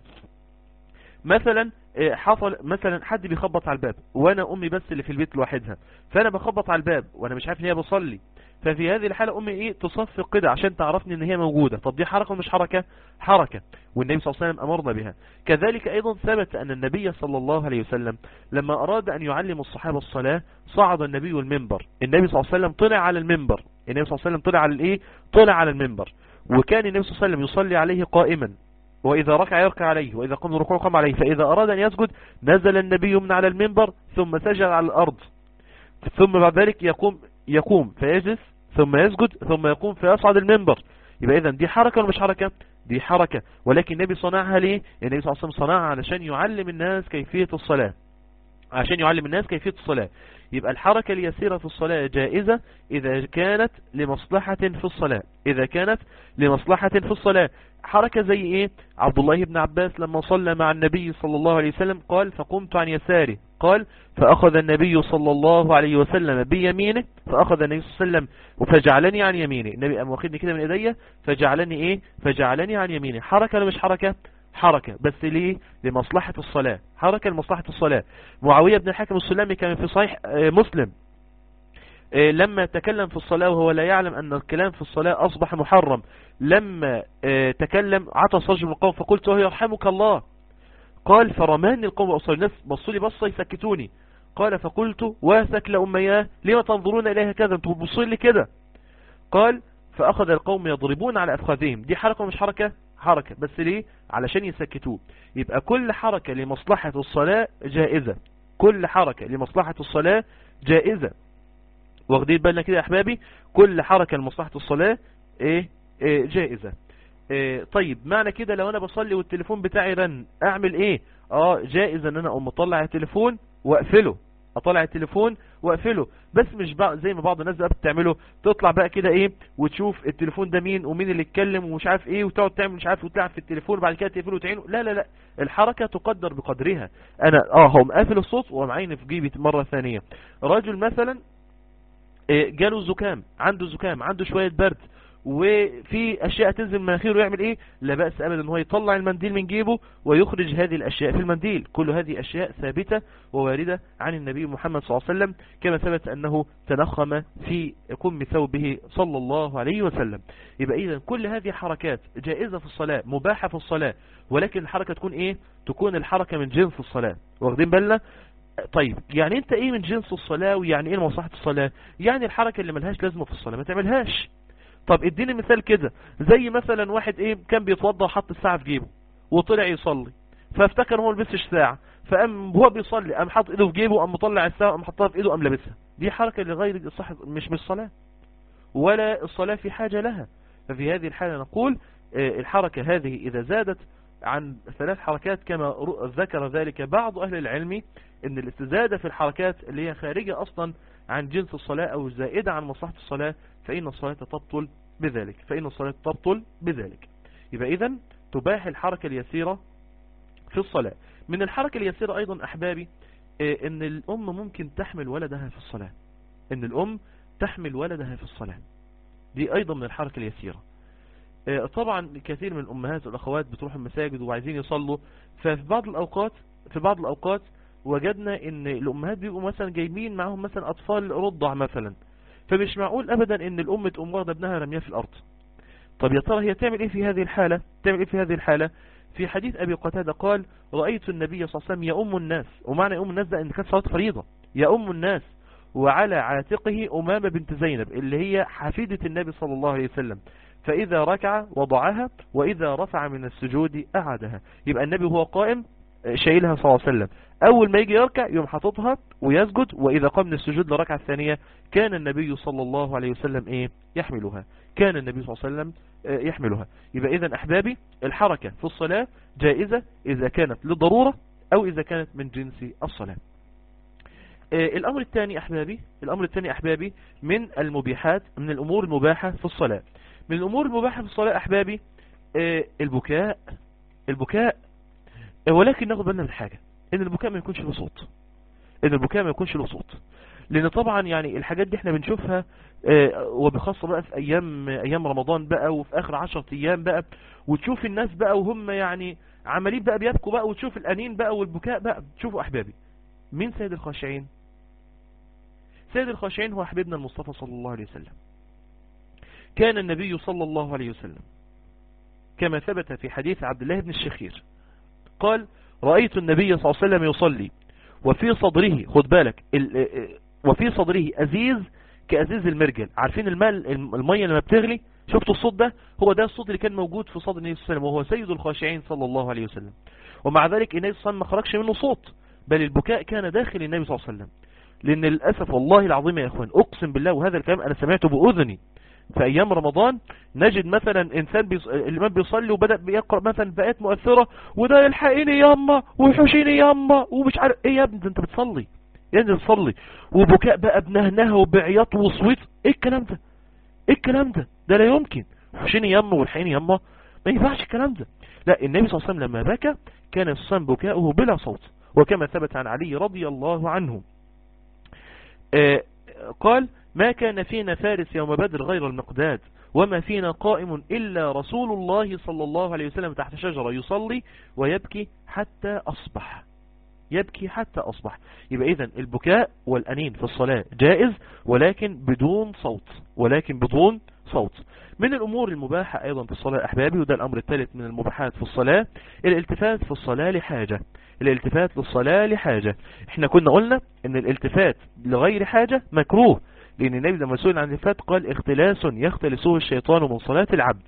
مثلا حصل مثلا حد بيخبط على الباب وانا امي بس اللي في البيت لوحدها فانا بخبط على الباب وانا مش عارف ان هي بصلي ففي هذه الحالة امي ايه تصفق كده عشان تعرفني ان هي موجودة طب دي حركة مش حركة حركة والنبي صلى الله عليه وسلم امرنا بها كذلك ايضا ثبت ان النبي صلى الله عليه وسلم لما اراد ان يعلم الصحابة الصلاة صعد النبي المنبر النبي صلى الله عليه وسلم طلع على المنبر النبي صلى الله عليه وسلم طلع على الايه طلع على المنبر وكان النبي صلى الله عليه وسلم يصلي عليه قائما وإذا ركع يركع عليه وإذا قام ركوع قام عليه فإذا أراد أن يسجد نزل النبي من على المنبر ثم سجد على الأرض ثم بعد ذلك يقوم يقوم فيجلس ثم يسجد ثم يقوم فيصعد المنبر يبقى إذا دي حركة ولا مش حركة دي حركة ولكن النبي صنعها ليه النبي صلى الله عليه وسلم صنعها علشان يعلم الناس كيفية الصلاة عشان يعلم الناس كيفية الصلاة يبقى الحركة اليسيرة في الصلاة جائزة إذا كانت لمصلحة في الصلاة إذا كانت لمصلحة في الصلاة حركة زي إيه عبد الله بن عباس لما صلى مع النبي صلى الله عليه وسلم قال فقمت عن يساره قال فأخذ النبي صلى الله عليه وسلم بيمينه فأخذ النبي صلى الله عليه وسلم فجعلني عن يمينه النبي أم واخدني كده من إيديا فجعلني إيه فجعلني عن يمينه حركة ولا مش حركة حركة بس ليه لمصلحة الصلاة حركة لمصلحة الصلاة معاوية بن الحكم السلامي كان في صحيح مسلم لما تكلم في الصلاة وهو لا يعلم أن الكلام في الصلاة أصبح محرم لما تكلم عطس رجل القوم فقلت له يرحمك الله قال فرماني القوم وأصل الناس بصوا لي بصة يسكتوني قال فقلت واثك لأمياه لما تنظرون إليها كذا انتوا بصوا لي كده قال فأخذ القوم يضربون على أفخاذهم دي حركة مش حركة حركة بس ليه علشان يسكتوه يبقى كل حركة لمصلحة الصلاة جائزة كل حركة لمصلحة الصلاة جائزة واخدين بالنا كده يا احبابي كل حركة لمصلحة الصلاة ايه, إيه جائزة إيه طيب معنى كده لو انا بصلي والتليفون بتاعي رن اعمل ايه اه جائز ان انا اقوم اطلع التليفون واقفله اطلع التليفون واقفله بس مش بقى زي ما بعض الناس بقى بتعمله تطلع بقى كده ايه وتشوف التليفون ده مين ومين اللي اتكلم ومش عارف ايه وتقعد تعمل مش عارف وتلعب في التليفون وبعد كده تقفله وتعينه لا لا لا الحركة تقدر بقدرها انا اه هو مقافل الصوت ومعين في جيبي مرة ثانية رجل مثلا جاله زكام عنده زكام عنده شوية برد وفي اشياء تنزل من مناخيره يعمل ايه لا بأس ابدا ان هو يطلع المنديل من جيبه ويخرج هذه الاشياء في المنديل كل هذه اشياء ثابتة وواردة عن النبي محمد صلى الله عليه وسلم كما ثبت انه تنخم في كم ثوبه صلى الله عليه وسلم يبقى اذا كل هذه حركات جائزة في الصلاة مباحة في الصلاة ولكن الحركة تكون ايه تكون الحركة من جنس الصلاة واخدين بالنا طيب يعني انت ايه من جنس الصلاة ويعني ايه مصلحة الصلاة يعني الحركة اللي ملهاش لازمة في الصلاة ما تعملهاش طب اديني مثال كده زي مثلا واحد ايه كان بيتوضى وحط الساعة في جيبه وطلع يصلي فافتكر هو لبسش ساعة فقام هو بيصلي قام حاط ايده في جيبه وقام مطلع الساعة وقام حطها في ايده وقام لابسها دي حركة لغير صح مش من الصلاة ولا الصلاة في حاجة لها ففي هذه الحالة نقول الحركة هذه اذا زادت عن ثلاث حركات كما ذكر ذلك بعض اهل العلم ان الاستزادة في الحركات اللي هي خارجة اصلا عن جنس الصلاة او زائدة عن مصلحة الصلاة فان الصلاة تبطل بذلك فإن الصلاة تبطل بذلك يبقى إذا تباح الحركة اليسيرة في الصلاة من الحركة اليسيرة أيضا أحبابي آه، ان الام ممكن تحمل ولدها في الصلاة ان الام تحمل ولدها في الصلاة دي ايضا من الحركة اليسيرة آه، طبعا كثير من الامهات والاخوات بتروح المساجد وعايزين يصلوا ففي بعض الاوقات في بعض الاوقات وجدنا ان الامهات بيبقوا مثلا جايبين معاهم مثلا اطفال رضع مثلا فمش معقول ابدا ان الام تقوم واخده ابنها رمياه في الارض طب يا ترى هي تعمل ايه في هذه الحالة تعمل ايه في هذه الحالة في حديث ابي قتادة قال رأيت النبي صلى الله عليه وسلم يؤم الناس ومعنى يؤم الناس ده ان كانت صلاة فريضة يؤم الناس وعلى عاتقه أمامة بنت زينب اللي هي حفيدة النبي صلى الله عليه وسلم فإذا ركع وضعها وإذا رفع من السجود أعادها يبقى النبي هو قائم شايلها صلى الله عليه وسلم أول ما يجي يركع يوم حاططها ويسجد وإذا قام من السجود لركعة الثانية كان النبي صلى الله عليه وسلم إيه يحملها كان النبي صلى الله عليه وسلم يحملها يبقى إذا أحبابي الحركة في الصلاة جائزة إذا كانت للضرورة أو إذا كانت من جنس الصلاة الأمر الثاني أحبابي الأمر الثاني أحبابي من المبيحات من الأمور المباحة في الصلاة من الأمور المباحة في الصلاة أحبابي البكاء البكاء ولكن ناخد بالنا من حاجة ان البكاء ما يكونش له صوت ان البكاء ما يكونش له صوت لان طبعا يعني الحاجات دي احنا بنشوفها وبخاصة بقى في ايام ايام رمضان بقى وفي اخر عشر ايام بقى وتشوف الناس بقى وهم يعني عمالين بقى بيبكوا بقى وتشوف الانين بقى والبكاء بقى تشوفوا احبابي مين سيد الخاشعين سيد الخاشعين هو حبيبنا المصطفى صلى الله عليه وسلم كان النبي صلى الله عليه وسلم كما ثبت في حديث عبد الله بن الشخير قال رأيت النبي صلى الله عليه وسلم يصلي وفي صدره خد بالك وفي صدره أزيز كأزيز المرجل عارفين الماء المية لما بتغلي شفتوا الصوت ده هو ده الصوت اللي كان موجود في صدر النبي صلى الله عليه وسلم وهو سيد الخاشعين صلى الله عليه وسلم ومع ذلك النبي صلى الله عليه وسلم ما خرجش منه صوت بل البكاء كان داخل النبي صلى الله عليه وسلم لأن للأسف والله العظيم يا إخوان أقسم بالله وهذا الكلام أنا سمعته بأذني في أيام رمضان نجد مثلا إنسان بيص... الإمام بيصلي وبدأ بيقرأ مثلا بآيات مؤثرة وده يلحقيني ياما ويحوشيني ياما ومش عارف إيه يا ابني أنت بتصلي يا ابني بتصلي وبكاء بقى بنهنها وبعياط وصويت إيه الكلام ده إيه الكلام ده ده لا يمكن حوشيني ياما والحقيني ياما ما ينفعش الكلام ده لا النبي صلى الله عليه وسلم لما بكى كان الصم بكاؤه بلا صوت وكما ثبت عن علي رضي الله عنه آه قال ما كان فينا فارس يوم بدر غير المقداد وما فينا قائم إلا رسول الله صلى الله عليه وسلم تحت شجرة يصلي ويبكي حتى أصبح يبكي حتى أصبح يبقى إذن البكاء والأنين في الصلاة جائز ولكن بدون صوت ولكن بدون صوت من الأمور المباحة أيضا في الصلاة أحبابي وده الأمر الثالث من المباحات في الصلاة الالتفات في الصلاة لحاجة الالتفات للصلاة لحاجة احنا كنا قلنا ان الالتفات لغير حاجة مكروه لأن النبي لما سئل عن الالتفات قال اختلاس يختلسه الشيطان من صلاة العبد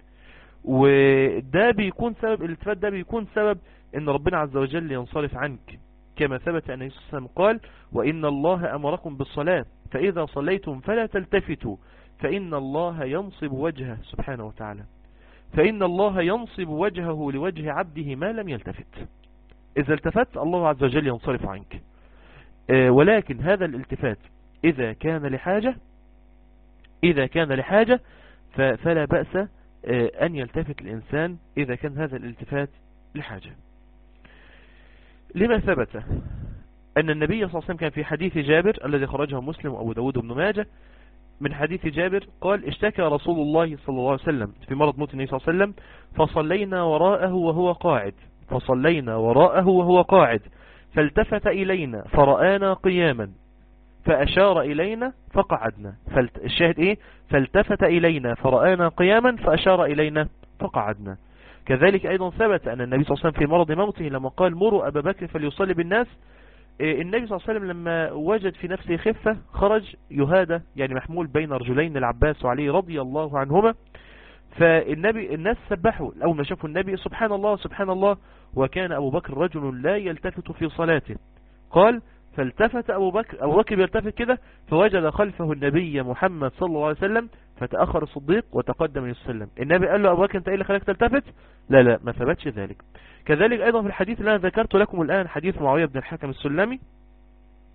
وده بيكون سبب الالتفات ده بيكون سبب ان ربنا عز وجل ينصرف عنك كما ثبت أن يسوع عليه قال وإن الله أمركم بالصلاة فإذا صليتم فلا تلتفتوا فإن الله ينصب وجهه سبحانه وتعالى فإن الله ينصب وجهه لوجه عبده ما لم يلتفت إذا التفت الله عز وجل ينصرف عنك ولكن هذا الالتفات إذا كان لحاجة إذا كان لحاجة فلا بأس أن يلتفت الإنسان إذا كان هذا الالتفات لحاجة لما ثبت أن النبي صلى الله عليه وسلم كان في حديث جابر الذي خرجه مسلم وأبو داود بن ماجه من حديث جابر قال اشتكى رسول الله صلى الله عليه وسلم في مرض موت النبي صلى الله عليه وسلم فصلينا وراءه وهو قاعد فصلينا وراءه وهو قاعد فالتفت إلينا فرآنا قياما فأشار إلينا فقعدنا الشاهد إيه فالتفت إلينا فرآنا قياما فأشار إلينا فقعدنا كذلك أيضا ثبت أن النبي صلى الله عليه وسلم في مرض موته لما قال مروا أبا بكر فليصلي بالناس النبي صلى الله عليه وسلم لما وجد في نفسه خفة خرج يهادى يعني محمول بين رجلين العباس وعلي رضي الله عنهما فالنبي الناس سبحوا أول ما شافوا النبي سبحان الله سبحان الله وكان أبو بكر رجل لا يلتفت في صلاته قال فالتفت أبو بكر أبو بكر يلتفت كده فوجد خلفه النبي محمد صلى الله عليه وسلم فتأخر الصديق وتقدم يسلم النبي قال له أبو بكر أنت إيه اللي خلاك تلتفت لا لا ما ثبتش ذلك كذلك أيضا في الحديث اللي أنا ذكرت لكم الآن حديث معاوية بن الحكم السلمي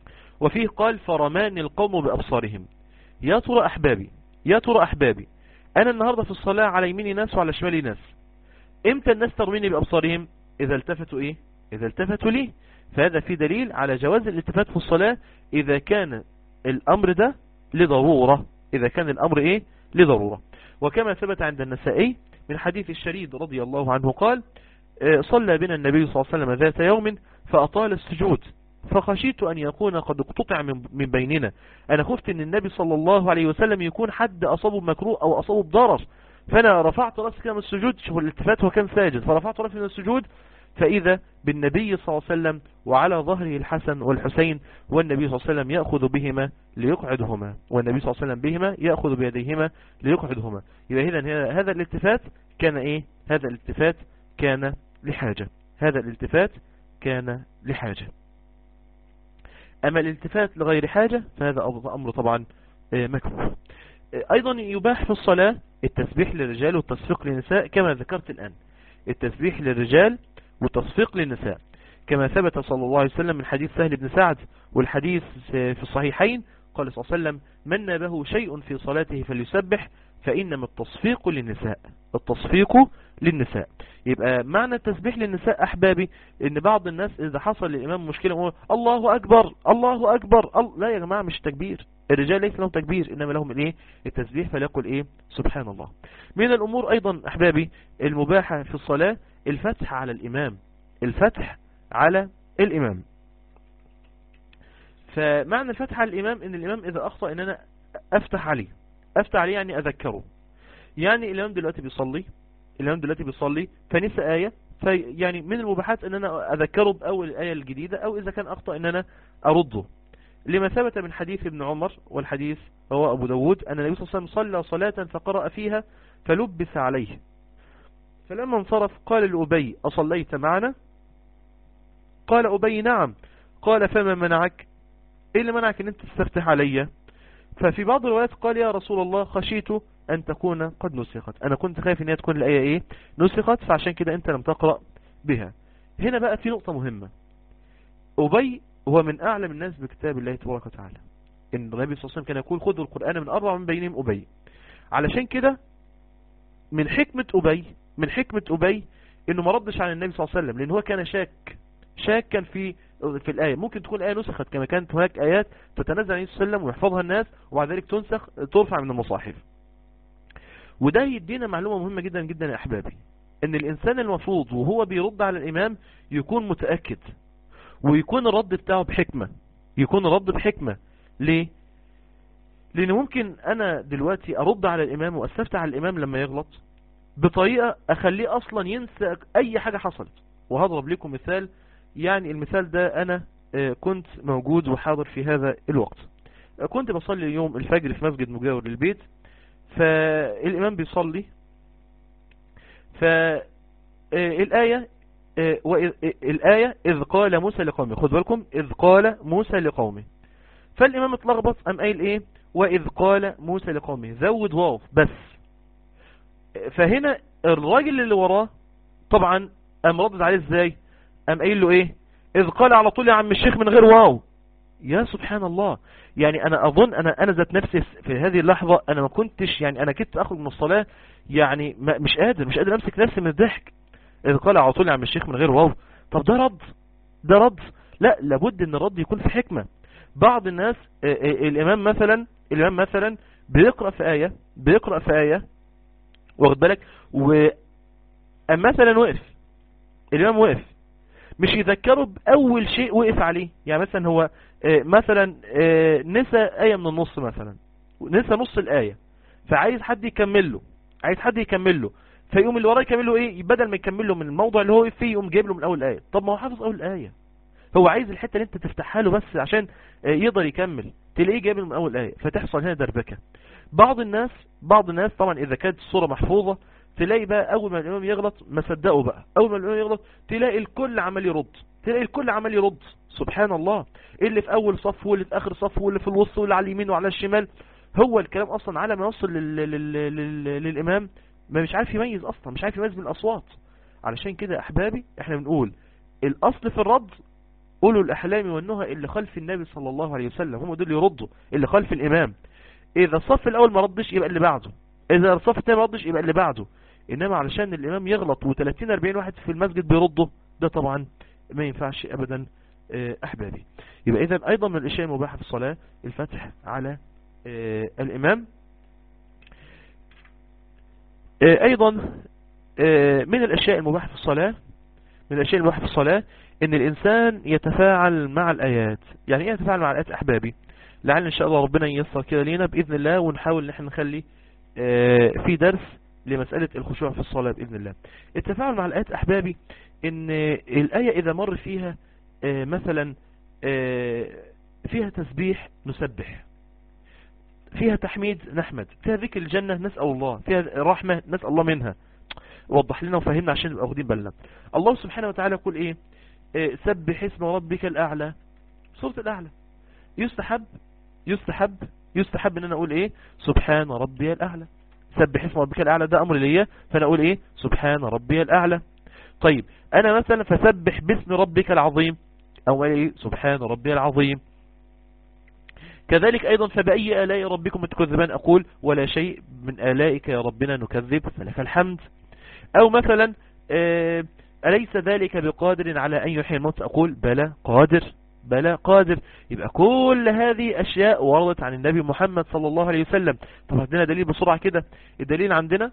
وفيه قال فرمان القوم بأبصارهم يا ترى أحبابي يا ترى أحبابي انا النهاردة في الصلاة على يميني ناس وعلى شمالي ناس امتى الناس ترميني بأبصارهم اذا التفتوا ايه اذا التفتوا لي فهذا في دليل على جواز الالتفات في الصلاة اذا كان الامر ده لضرورة اذا كان الامر ايه لضرورة وكما ثبت عند النسائي من حديث الشريد رضي الله عنه قال صلى بنا النبي صلى الله عليه وسلم ذات يوم فأطال السجود فخشيت أن يكون قد اقتطع من بيننا أنا خفت أن النبي صلى الله عليه وسلم يكون حد أصابه بمكروه أو أصابه بضرر فأنا رفعت رأسي كده من السجود شوف الالتفات هو كان ساجد فرفعت رأسي من السجود فإذا بالنبي صلى الله عليه وسلم وعلى ظهره الحسن والحسين والنبي صلى الله عليه وسلم يأخذ بهما ليقعدهما والنبي صلى الله عليه وسلم بهما يأخذ بيديهما ليقعدهما يبقى إذا هذا الالتفات كان إيه هذا الالتفات كان لحاجة هذا الالتفات كان لحاجة أما الالتفات لغير حاجة فهذا أمر طبعا مكروه أيضا يباح في الصلاة التسبيح للرجال والتصفيق للنساء كما ذكرت الآن التسبيح للرجال والتصفيق للنساء كما ثبت صلى الله عليه وسلم من حديث سهل بن سعد والحديث في الصحيحين قال صلى الله عليه وسلم من نابه شيء في صلاته فليسبح فإنما التصفيق للنساء التصفيق للنساء يبقى معنى التسبيح للنساء أحبابي إن بعض الناس إذا حصل للإمام مشكلة يقول الله أكبر الله أكبر الله لا يا جماعة مش تكبير الرجال ليس لهم تكبير إنما لهم الإيه التسبيح فليقل إيه سبحان الله من الأمور أيضا أحبابي المباحة في الصلاة الفتح على الإمام الفتح على الإمام فمعنى الفتح على الإمام إن الإمام إذا أخطأ إن أنا أفتح عليه أفتح عليه يعني أذكره يعني الإمام دلوقتي بيصلي الإمام دلوقتي بيصلي فنسى آية في يعني من المباحات ان انا اذكره باول الايه الجديدة او اذا كان اخطأ ان انا ارده لما ثبت من حديث ابن عمر والحديث هو ابو داود ان النبي صلى الله عليه وسلم صلى صلاة فقرأ فيها فلبس عليه فلما انصرف قال لأبي أصليت معنا قال أبي نعم قال فما منعك ايه اللي منعك ان انت تستفتح علي ففي بعض الروايات قال يا رسول الله خشيت أن تكون قد نسخت أنا كنت خايف أن هي تكون الآية إيه نسخت فعشان كده أنت لم تقرأ بها هنا بقى في نقطة مهمة أبي هو من أعلم الناس بكتاب الله تبارك وتعالى إن النبي صلى الله عليه وسلم كان يقول خذوا القرآن من أربع من بينهم أبي علشان كده من حكمة أبي من حكمة أبي إنه ما ردش على النبي صلى الله عليه وسلم لأن هو كان شاك شاك كان في في الآية ممكن تكون الآية نسخت كما كانت هناك آيات تتنزل عليه الصلاة والسلام ويحفظها الناس وبعد ذلك تنسخ ترفع من المصاحف وده يدينا معلومة مهمة جدا جدا يا أحبابي ان الإنسان المفروض وهو بيرد على الإمام يكون متأكد ويكون الرد بتاعه بحكمة يكون الرد بحكمة ليه لأن ممكن أنا دلوقتي أرد على الإمام وأستفتح على الإمام لما يغلط بطريقة أخليه أصلا ينسى أي حاجة حصلت وهضرب لكم مثال يعني المثال ده أنا كنت موجود وحاضر في هذا الوقت كنت بصلي يوم الفجر في مسجد مجاور للبيت فالإمام بيصلي فالآية الآية إذ قال موسى لقومه خذ بالكم إذ قال موسى لقومه فالإمام اتلخبط أم قايل إيه وإذ قال موسى لقومه زود واو بس فهنا الراجل اللي وراه طبعا قام ردد عليه ازاي قام قايل له ايه إذ قال على طول يا عم الشيخ من غير واو يا سبحان الله يعني انا اظن انا انا ذات نفسي في هذه اللحظة انا ما كنتش يعني انا كنت اخرج من الصلاة يعني ما مش قادر مش قادر امسك نفسي من الضحك اذا قال على طول يا عم الشيخ من غير واو طب ده رد ده رد لا لابد ان الرد يكون في حكمة بعض الناس الامام مثلا الامام مثلا بيقرأ في آية بيقرأ في آية واخد بالك و مثلا وقف الامام وقف مش يذكره بأول شيء وقف عليه يعني مثلا هو مثلا نسى آية من النص مثلا نسى نص الآية فعايز حد يكمل له عايز حد يكمل له فيقوم اللي وراه يكمل له ايه بدل ما يكمل له من الموضوع اللي هو وقف فيه يقوم جايب له من اول آية طب ما هو حافظ اول آية هو عايز الحتة اللي انت تفتحها له بس عشان يقدر يكمل تلاقيه جايب له من اول آية فتحصل هنا دربكة بعض الناس بعض الناس طبعا اذا كانت الصورة محفوظة تلاقي بقى اول ما الامام يغلط ما صدقوا بقى اول ما الامام يغلط تلاقي الكل عمال يرد تلاقي الكل عمال يرد سبحان الله اللي في اول صف واللي في اخر صف واللي في الوسط واللي على اليمين وعلى الشمال هو الكلام اصلا على ما يوصل لل... لل... لل... للامام ما مش عارف يميز اصلا مش عارف يميز من الاصوات علشان كده يا احبابي احنا بنقول الاصل في الرد قولوا الاحلام والنهى اللي خلف النبي صلى الله عليه وسلم هم دول يردوا اللي خلف الامام اذا الصف الاول ما ردش يبقى اللي بعده اذا الصف الثاني ما ردش يبقى اللي بعده انما علشان الامام يغلط و30 40 واحد في المسجد بيردوا ده طبعا ما ينفعش ابدا آه، احبابي يبقى اذا ايضا من الاشياء المباحة في الصلاة الفتح على آه، الامام آه، ايضا آه، من الاشياء المباحة في الصلاة من الاشياء المباحة في الصلاة ان الانسان يتفاعل مع الايات يعني ايه يتفاعل مع الايات احبابي لعل ان شاء الله ربنا ييسر كده لينا باذن الله ونحاول ان احنا نخلي آه، في درس لمسألة الخشوع في الصلاة بإذن الله التفاعل مع الآيات أحبابي إن الآية إذا مر فيها آه، مثلا آه، فيها تسبيح نسبح فيها تحميد نحمد فيها ذكر الجنة نسأل الله فيها رحمة نسأل الله منها وضح لنا وفهمنا عشان نبقى واخدين بالنا الله سبحانه وتعالى يقول ايه آه، سبح اسم ربك الأعلى سورة الأعلى يستحب يستحب يستحب ان انا اقول ايه سبحان ربي الأعلى سبح اسم ربك الأعلى ده أمر ليا فأنا أقول إيه سبحان ربي الأعلى طيب أنا مثلا فسبح باسم ربك العظيم أو إيه سبحان ربي العظيم كذلك أيضا فبأي آلاء ربكم تكذبان أقول ولا شيء من آلائك يا ربنا نكذب فلك الحمد أو مثلا آه، أليس ذلك بقادر على أن يحيي الموت أقول بلى قادر بلى قادر يبقى كل هذه أشياء وردت عن النبي محمد صلى الله عليه وسلم طب عندنا دليل بسرعة كده الدليل عندنا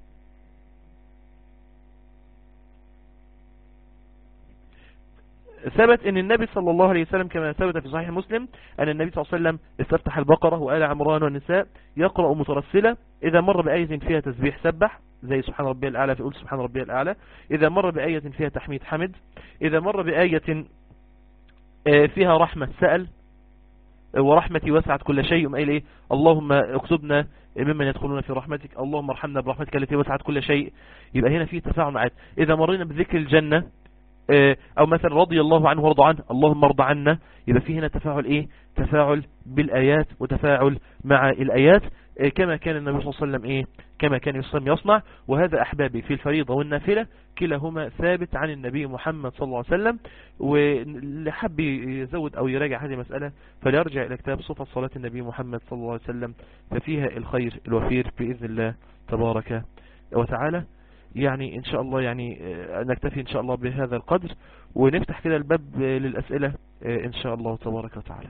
ثبت ان النبي صلى الله عليه وسلم كما ثبت في صحيح مسلم ان النبي صلى الله عليه وسلم استفتح البقرة وآل عمران والنساء يقرأ مترسلة اذا مر بآية فيها تسبيح سبح زي سبحان ربي الأعلى فيقول سبحان ربي الأعلى اذا مر بآية فيها تحميد حمد اذا مر بآية آه، فيها رحمة سأل آه، ورحمتي وسعت كل شيء قال ايه اللهم اكتبنا ممن يدخلون في رحمتك اللهم ارحمنا برحمتك التي وسعت كل شيء يبقى هنا في تفاعل معات اذا مرينا بذكر الجنة آه، او مثلا رضي الله عنه وارضى عنه اللهم ارضى عنا يبقى في هنا تفاعل ايه تفاعل بالايات وتفاعل مع الايات آه، كما كان النبي صلى الله عليه وسلم ايه كما كان يصلي يصنع وهذا احبابي في الفريضة والنافلة كلاهما ثابت عن النبي محمد صلى الله عليه وسلم واللي حب يزود او يراجع هذه المسألة فليرجع الى كتاب صفة صلاة النبي محمد صلى الله عليه وسلم ففيها الخير الوفير بإذن الله تبارك وتعالى يعني ان شاء الله يعني آه، نكتفي ان شاء الله بهذا القدر ونفتح كده الباب آه، للأسئلة آه، ان شاء الله تبارك وتعالى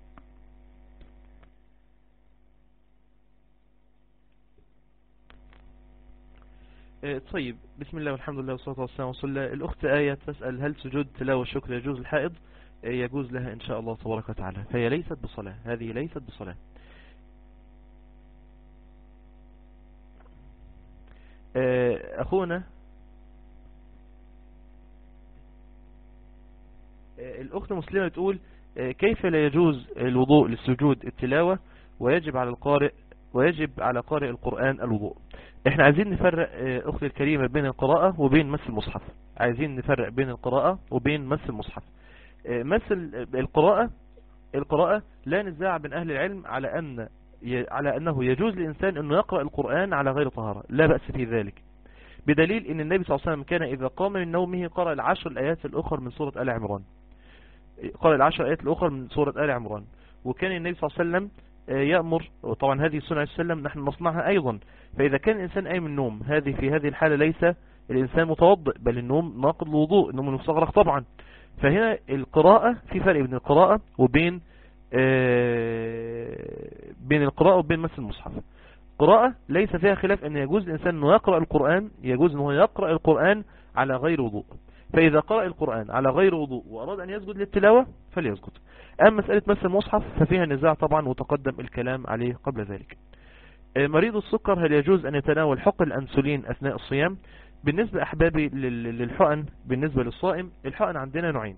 آه، طيب بسم الله والحمد لله والصلاة والسلام على رسول الله الأخت آية تسأل هل سجود تلاوة الشكر يجوز الحائض آه، يجوز لها إن شاء الله تبارك وتعالى فهي ليست بصلاة هذه ليست بصلاة آه، أخونا آه، الأخت مسلمة تقول آه، كيف لا يجوز الوضوء للسجود التلاوة ويجب على القارئ ويجب على قارئ القرآن الوضوء احنا عايزين نفرق آه، اختي الكريمة بين القراءة وبين مس المصحف عايزين نفرق بين القراءة وبين مس المصحف آه، مس ال- القراءة القراءة لا نزاع بين اهل العلم على ان ي- على انه يجوز للانسان انه يقرأ القرآن على غير طهارة لا بأس في ذلك بدليل ان النبي صلى الله عليه وسلم كان اذا قام من نومه قرأ العشر الايات الاخر من سورة آل عمران قرأ العشر الايات الاخر من سورة آل عمران وكان النبي صلى الله عليه وسلم آه، يأمر وطبعا هذه السنة عليه السلام نحن نصنعها ايضا فاذا كان الانسان قايم من النوم هذه في هذه الحالة ليس الانسان متوضئ بل النوم ناقض الوضوء النوم مستغرق طبعا فهنا القراءة في فرق بين القراءة وبين آه، بين القراءة وبين مس المصحف قراءة ليس فيها خلاف ان يجوز الانسان انه يقرأ القرآن يجوز انه يقرأ القرآن على غير وضوء فاذا قرأ القرآن على غير وضوء واراد ان يسجد للتلاوة فليسجد اما مسألة مس المصحف ففيها نزاع طبعا وتقدم الكلام عليه قبل ذلك آه، مريض السكر هل يجوز ان يتناول حقن الانسولين اثناء الصيام بالنسبة احبابي لل- للحقن بالنسبة للصائم الحقن عندنا نوعين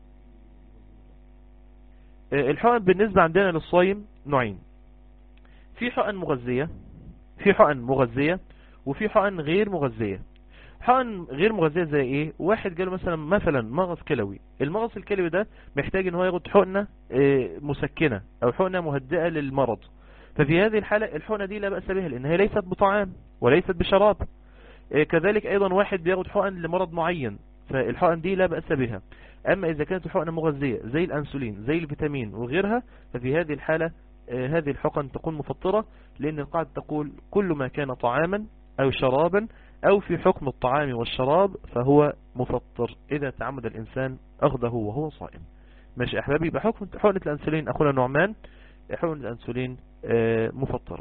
آه، الحقن بالنسبة عندنا للصايم نوعين في حقن مغذية في حقن مغذية وفي حقن غير مغذية حقن غير مغذية زي ايه واحد جاله مثلا مثلا مغص كلوي المغص الكلوي ده محتاج ان هو ياخد حقنة آه، مسكنة او حقنة مهدئة للمرض ففي هذه الحالة الحقنة دي لا بأس بها لان هي ليست بطعام وليست بشراب آه، كذلك ايضا واحد بياخد حقن لمرض معين فالحقن دي لا بأس بها اما اذا كانت الحقنة مغذية زي الانسولين زي الفيتامين وغيرها ففي هذه الحالة آه، هذه الحقن تكون مفطرة لأن القاعدة تقول كل ما كان طعاما أو شرابا أو في حكم الطعام والشراب فهو مفطر إذا تعمد الإنسان أخذه وهو صائم ماشي يا أحبابي بحكم حقنة الأنسولين أخونا نعمان حقنة الأنسولين آه، مفطرة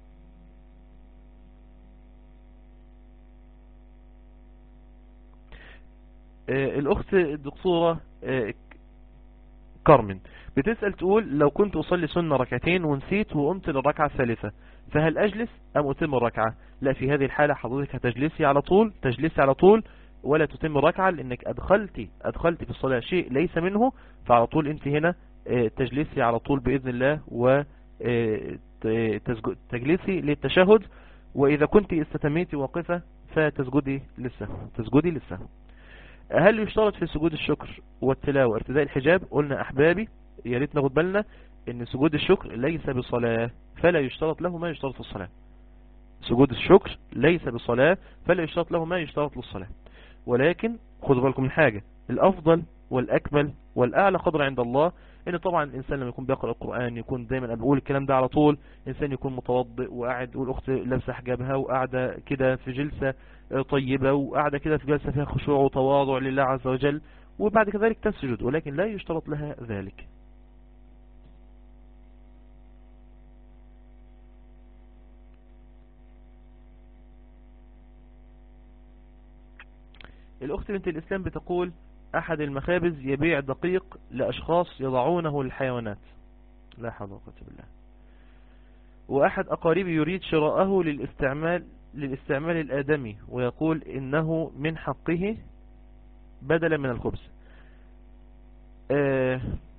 آه، الأخت الدكتورة آه، كارمن بتسأل تقول لو كنت أصلي سنة ركعتين ونسيت وقمت للركعة الثالثة فهل أجلس أم أتم الركعة لا في هذه الحالة حضرتك هتجلسي على طول تجلسي على طول ولا تتم الركعة لأنك أدخلتي أدخلتي في الصلاة شيء ليس منه فعلى طول أنت هنا آه، تجلسي على طول بإذن الله و تجلسي للتشهد وإذا كنت استتميتي واقفة فتسجدي للسهو تسجدي للسهو هل يشترط في سجود الشكر والتلاوة ارتداء الحجاب قلنا أحبابي يا ريت ناخد بالنا ان سجود الشكر ليس بصلاة فلا يشترط له ما يشترط في الصلاة سجود الشكر ليس بصلاة فلا يشترط له ما يشترط للصلاة ولكن خذوا بالكم من حاجة الأفضل والأكمل والأعلى قدر عند الله ان طبعا الانسان لما يكون بيقرأ القرآن يكون دايما انا بقول الكلام ده على طول انسان يكون متوضئ وقاعد والاخت لابسه حجابها وقاعده كده في جلسة طيبة وقاعدة كده في جلسة فيها خشوع وتواضع لله عز وجل وبعد كذلك تسجد ولكن لا يشترط لها ذلك الأخت بنت الإسلام بتقول أحد المخابز يبيع دقيق لأشخاص يضعونه للحيوانات لا حول ولا قوة بالله وأحد أقاربي يريد شراءه للاستعمال للاستعمال الآدمي ويقول إنه من حقه بدلا من الخبز آه،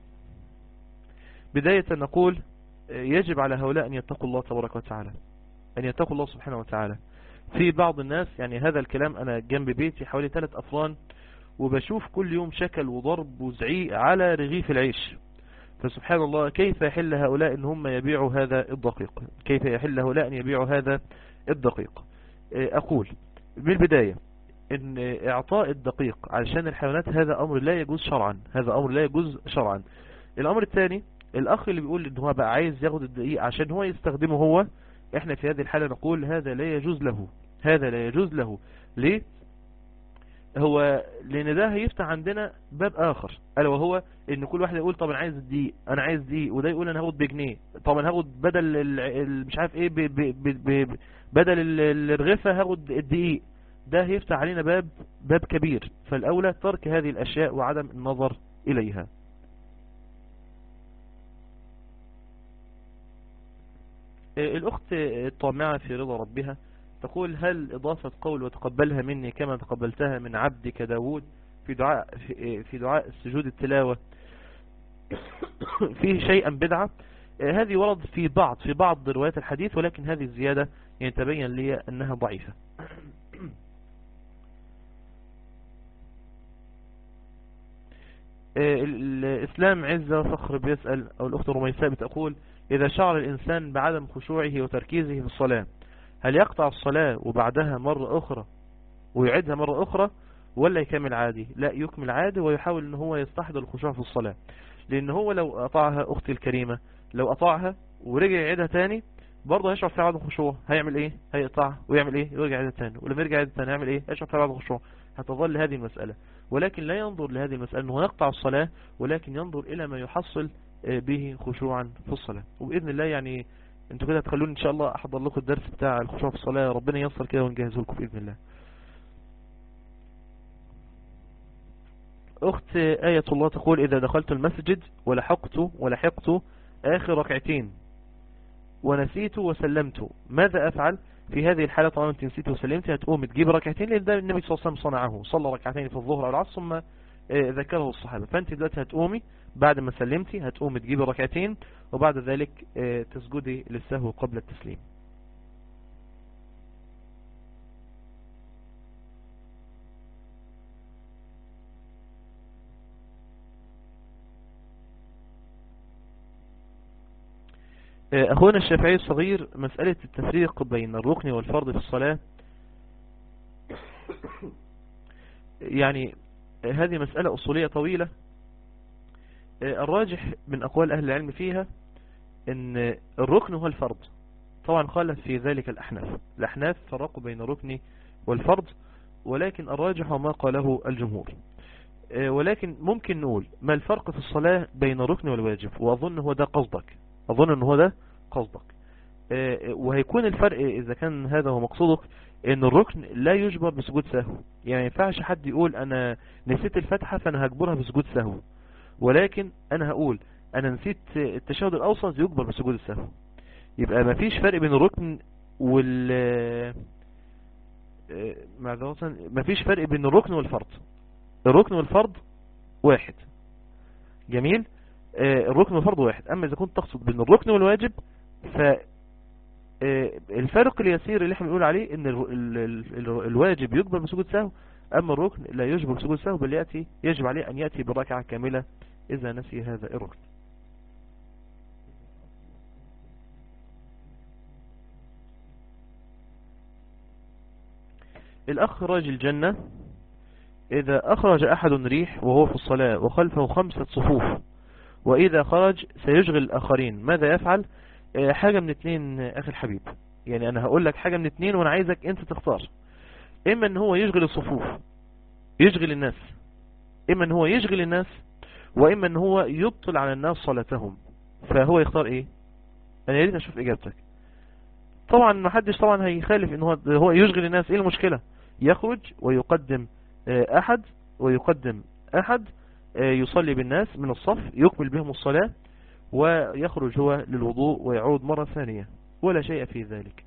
بداية نقول آه، يجب على هؤلاء أن يتقوا الله تبارك وتعالى أن يتقوا الله سبحانه وتعالى في بعض الناس يعني هذا الكلام أنا جنب بيتي حوالي ثلاث أفران وبشوف كل يوم شكل وضرب وزعيق على رغيف العيش فسبحان الله كيف يحل هؤلاء ان هم يبيعوا هذا الدقيق كيف يحل هؤلاء ان يبيعوا هذا الدقيق آه، اقول بالبداية ان اعطاء الدقيق علشان الحيوانات هذا امر لا يجوز شرعا هذا امر لا يجوز شرعا الامر الثاني الاخ اللي بيقول ان هو بقى عايز ياخد الدقيق عشان هو يستخدمه هو احنا في هذه الحالة نقول هذا لا يجوز له هذا لا يجوز له ليه هو لان ده هيفتح عندنا باب اخر الا وهو ان كل واحد يقول طب انا عايز دي انا عايز دي وده يقول انا هاخد بجنيه طب انا هاخد بدل مش عارف ايه ب ب ب بدل الرغفة هاخد الدقيق ده هيفتح علينا باب باب كبير فالاولى ترك هذه الاشياء وعدم النظر اليها الاخت الطامعة في رضا ربها تقول هل إضافة قول وتقبلها مني كما تقبلتها من عبدك داود في دعاء في دعاء السجود التلاوة فيه شيئا بدعة هذه ورد في بعض في بعض روايات الحديث ولكن هذه الزيادة يعني تبين لي أنها ضعيفة الإسلام عزة فخر بيسأل أو الأخت رميساء بتقول إذا شعر الإنسان بعدم خشوعه وتركيزه في الصلاة هل يقطع الصلاة وبعدها مرة أخرى ويعيدها مرة أخرى ولا يكمل عادي لا يكمل عادي ويحاول ان هو يستحضر الخشوع في الصلاة لان هو لو قطعها اختي الكريمة لو قطعها ورجع يعيدها تاني برضه هيشعر في عدم خشوع هيعمل ايه هيقطعها ويعمل ايه يرجع يعيدها تاني ولما يرجع يعيدها تاني هيعمل ايه هيشعر في عدم خشوع هتظل هذه المسألة ولكن لا ينظر لهذه المسألة انه يقطع الصلاة ولكن ينظر الى ما يحصل به خشوعا في الصلاة وبإذن الله يعني انتوا كده هتخلوني ان شاء الله احضر لكم الدرس بتاع الخشوع في الصلاة ربنا ييسر كده ونجهزه لكم بإذن الله اخت آية الله تقول اذا دخلت المسجد ولحقت ولحقت اخر ركعتين ونسيت وسلمت ماذا افعل في هذه الحالة طالما انت نسيت وسلمت هتقوم تجيب ركعتين لان ده النبي صلى الله عليه وسلم صنعه صلى ركعتين في الظهر او العصر ثم آه، ذكره الصحابة فانت دلوقتي هتقومي بعد ما سلمتي هتقوم تجيبي ركعتين وبعد ذلك آه، تسجدي للسهو قبل التسليم آه، أخونا الشافعي الصغير مسألة التفريق بين الركن والفرض في الصلاة يعني آه، هذه مسألة أصولية طويلة الراجح من أقوال أهل العلم فيها ان الركن هو الفرض طبعا خالف في ذلك الأحناف الأحناف فرقوا بين الركن والفرض ولكن الراجح ما قاله الجمهور ولكن ممكن نقول ما الفرق في الصلاة بين الركن والواجب وأظن هو ده قصدك أظن أن هو ده قصدك وهيكون الفرق إذا كان هذا هو مقصودك ان الركن لا يجبر بسجود سهو يعني ما ينفعش حد يقول انا نسيت الفتحة فانا هجبرها بسجود سهو ولكن انا هقول انا نسيت التشهد الاوسط يجبر بسجود السهو يبقى ما فيش فرق بين الركن وال معذرة ما فيش فرق بين الركن والفرض الركن والفرض واحد جميل الركن والفرض واحد اما اذا كنت تقصد بين الركن والواجب ف الفرق اليسير اللي احنا بنقول عليه ان الواجب يجبر بسجود سهو اما الركن لا يجبر بسجود سهو بل يأتي يجب عليه ان يأتي بركعة كاملة اذا نسي هذا الركن الاخ راجل الجنة اذا اخرج احد ريح وهو في الصلاة وخلفه خمسة صفوف واذا خرج سيشغل الاخرين ماذا يفعل حاجة من اتنين اخي الحبيب يعني انا هقول لك حاجة من اتنين وانا عايزك انت تختار اما ان هو يشغل الصفوف يشغل الناس اما ان هو يشغل الناس واما ان هو يبطل على الناس صلاتهم فهو يختار ايه انا يريد اشوف اجابتك طبعا ما حدش طبعا هيخالف ان هو هو يشغل الناس ايه المشكلة يخرج ويقدم احد ويقدم احد يصلي بالناس من الصف يكمل بهم الصلاة ويخرج هو للوضوء ويعود مرة ثانية ولا شيء في ذلك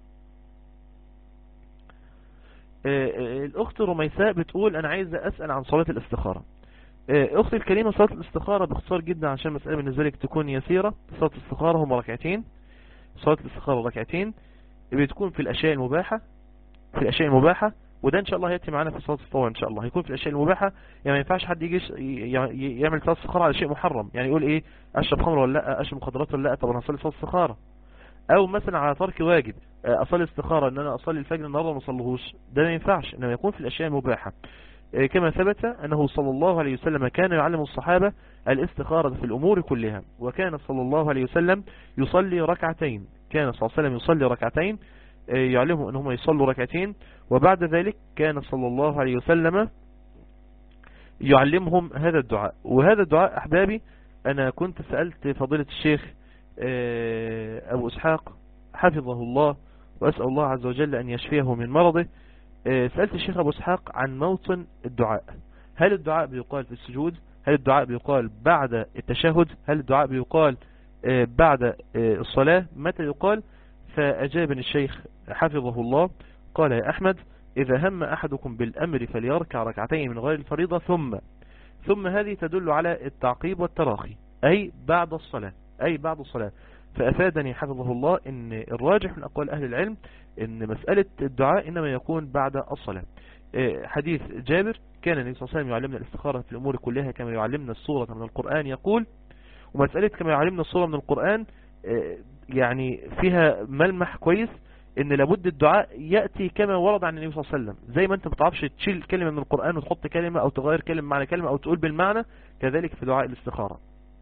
الأخت رميساء بتقول أنا عايز أسأل عن صلاة الاستخارة أختي الكريمة صلاة الاستخارة باختصار جدا عشان مسألة بالنسبة لك تكون يسيرة صلاة الاستخارة هم ركعتين صلاة الاستخارة ركعتين بتكون في الأشياء المباحة في الأشياء المباحة وده ان شاء الله هيأتي معانا في صلاة التطوع ان شاء الله هيكون في الاشياء المباحة يعني ما ينفعش حد يجي يعمل صلاة استخارة على شيء محرم يعني يقول ايه اشرب خمر ولا لا اشرب مخدرات ولا لا طب انا اصلي صلاة استخارة او مثلا على ترك واجب اصلي استخارة ان انا اصلي الفجر النهارده ما اصليهوش ده ما ينفعش انما يكون في الاشياء المباحة كما ثبت انه صلى الله عليه وسلم كان يعلم الصحابة الاستخارة في الامور كلها وكان صلى الله عليه وسلم يصلي ركعتين كان صلى الله عليه وسلم يصلي ركعتين يعلمهم ان هم يصلوا ركعتين وبعد ذلك كان صلى الله عليه وسلم يعلمهم هذا الدعاء وهذا الدعاء احبابي انا كنت سألت فضيلة الشيخ ابو اسحاق حفظه الله واسأل الله عز وجل ان يشفيه من مرضه سألت الشيخ ابو اسحاق عن موطن الدعاء هل الدعاء بيقال في السجود هل الدعاء بيقال بعد التشهد هل الدعاء بيقال بعد الصلاة متى يقال فأجابني الشيخ حفظه الله قال يا أحمد إذا هم أحدكم بالأمر فليركع ركعتين من غير الفريضة ثم ثم هذه تدل على التعقيب والتراخي أي بعد الصلاة أي بعد الصلاة فأفادني حفظه الله أن الراجح من أقوال أهل العلم أن مسألة الدعاء إنما يكون بعد الصلاة حديث جابر كان النبي صلى الله عليه وسلم يعلمنا الاستخارة في الأمور كلها كما يعلمنا السورة من القرآن يقول ومسألة كما يعلمنا السورة من القرآن يعني فيها ملمح كويس ان لابد الدعاء يأتي كما ورد عن النبي صلى الله عليه وسلم زي ما انت بتعرفش تشيل كلمة من القرآن وتحط كلمة او تغير كلمة معنى كلمة او تقول بالمعنى كذلك في دعاء الاستخارة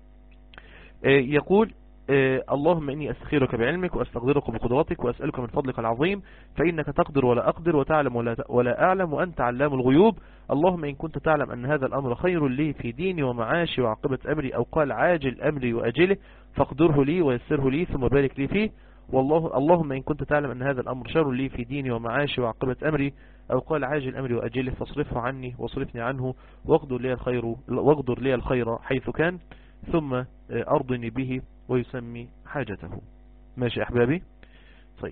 يقول اللهم إني أستخيرك بعلمك وأستقدرك بقدرتك وأسألك من فضلك العظيم فإنك تقدر ولا أقدر وتعلم ولا, ولا أعلم وأنت علام الغيوب اللهم إن كنت تعلم أن هذا الأمر خير لي في ديني ومعاشي وعقبة أمري أو قال عاجل أمري وأجله فاقدره لي ويسره لي ثم بارك لي فيه والله اللهم إن كنت تعلم أن هذا الأمر شر لي في ديني ومعاشي وعقبة أمري أو قال عاجل أمري وأجله فاصرفه عني واصرفني عنه واقدر لي الخير, واقدر لي الخير حيث كان ثم أرضني به ويسمي حاجته ماشي أحبابي طيب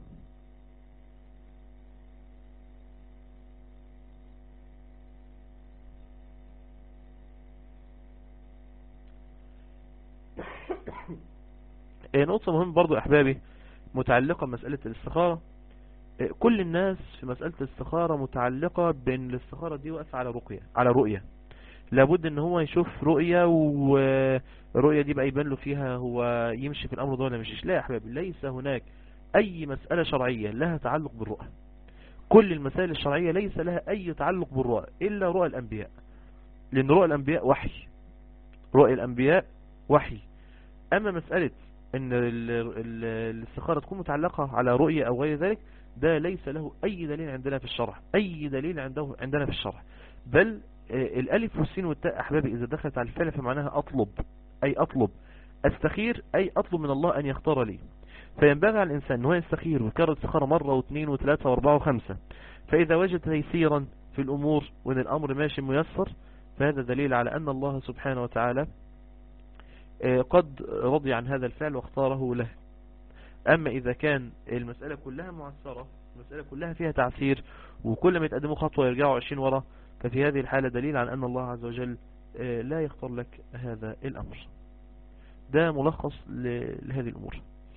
نقطة مهم برضو أحبابي متعلقة بمسألة الاستخارة كل الناس في مسألة الاستخارة متعلقة بأن الاستخارة دي واقفة على رؤية على رؤية لابد ان هو يشوف رؤية والرؤية دي بقى يبان له فيها هو يمشي في الامر ده ولا مشيش لا يا احبابي ليس هناك اي مسألة شرعية لها تعلق بالرؤى كل المسائل الشرعية ليس لها اي تعلق بالرؤى الا رؤى الانبياء لان رؤى الانبياء وحي رؤى الانبياء وحي اما مسألة ان ال- ال- الاستخارة تكون متعلقة على رؤية او غير ذلك ده ليس له اي دليل عندنا في الشرع اي دليل عنده عندنا في الشرع بل آه، الالف والسين والتاء احبابي اذا دخلت على الفعل فمعناها اطلب اي اطلب استخير اي اطلب من الله ان يختار لي فينبغي على الانسان ان هو يستخير ويكرر الاستخارة مرة واثنين وثلاثة واربعة وخمسة فاذا وجد تيسيرا في الامور وان الامر ماشي ميسر فهذا دليل على ان الله سبحانه وتعالى آه، قد رضي عن هذا الفعل واختاره له اما اذا كان المسألة كلها معسرة المسألة كلها فيها تعسير وكل ما يتقدموا خطوة يرجعوا عشرين ورا ففي هذه الحالة دليل على ان الله عز وجل آه، لا يختار لك هذا الامر ده ملخص ل- لهذه الامور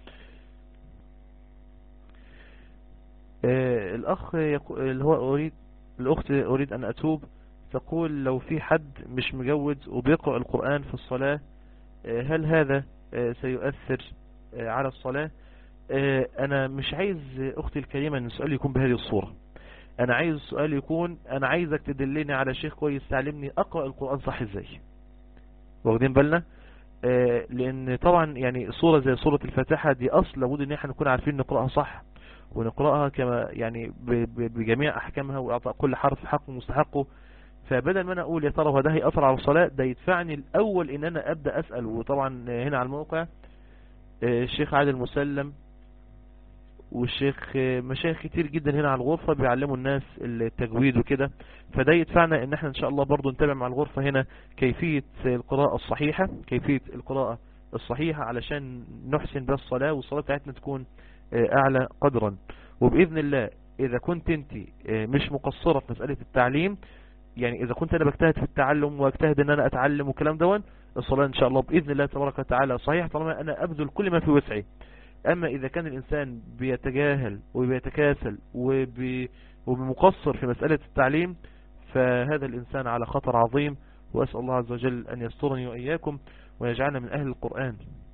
آه، الاخ يقو- اللي هو اريد الاخت اريد ان اتوب تقول لو في حد مش مجود وبيقرأ القرآن في الصلاة آه، هل هذا آه، سيؤثر آه، على الصلاة آه، انا مش عايز اختي الكريمة ان السؤال يكون بهذه الصورة انا عايز السؤال يكون انا عايزك تدلني على شيخ كويس تعلمني اقرأ القرآن صح ازاي واخدين بالنا آه، لان طبعا يعني صورة زي صورة الفاتحة دي اصل لابد ان احنا نكون عارفين نقرأها صح ونقرأها كما يعني ب- ب- بجميع احكامها واعطاء كل حرف حقه ومستحقه فبدل ما انا اقول يا ترى هو ده هيأثر على الصلاة ده يدفعني الاول ان انا ابدأ اسأل وطبعا هنا على الموقع آه، الشيخ عادل مسلم والشيخ آه، مشايخ كتير جدا هنا على الغرفة بيعلموا الناس التجويد وكده فده يدفعنا ان احنا ان شاء الله برضو نتابع مع الغرفة هنا كيفية القراءة الصحيحة كيفية القراءة الصحيحة علشان نحسن بها الصلاة والصلاة بتاعتنا تكون آه، اعلى قدرا وبإذن الله اذا كنت انت آه، مش مقصرة في مسألة التعليم يعني اذا كنت انا بجتهد في التعلم واجتهد ان انا اتعلم والكلام دون الصلاة ان شاء الله باذن الله تبارك وتعالى صحيح طالما انا ابذل كل ما في وسعي اما اذا كان الانسان بيتجاهل وبيتكاسل وبي وبمقصر في مسألة التعليم فهذا الانسان على خطر عظيم واسأل الله عز وجل ان يسترني واياكم ويجعلنا من اهل القرآن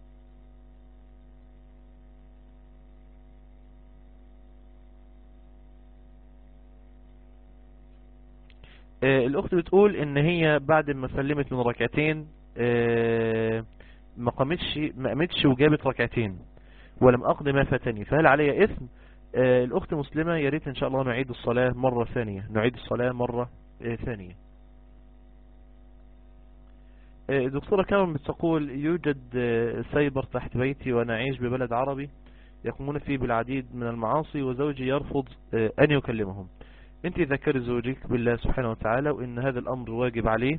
آه، الاخت بتقول ان هي بعد ما سلمت من ركعتين آه، ما قامتش ما قامتش وجابت ركعتين ولم اقضي ما فاتني فهل علي اثم آه، الاخت مسلمة يا ريت ان شاء الله نعيد الصلاة مرة ثانية نعيد الصلاة مرة آه، ثانية آه، دكتورة كامل بتقول يوجد آه، سايبر تحت بيتي وانا اعيش ببلد عربي يقومون فيه بالعديد من المعاصي وزوجي يرفض آه، ان يكلمهم انت ذكري زوجك بالله سبحانه وتعالى وان هذا الامر واجب عليه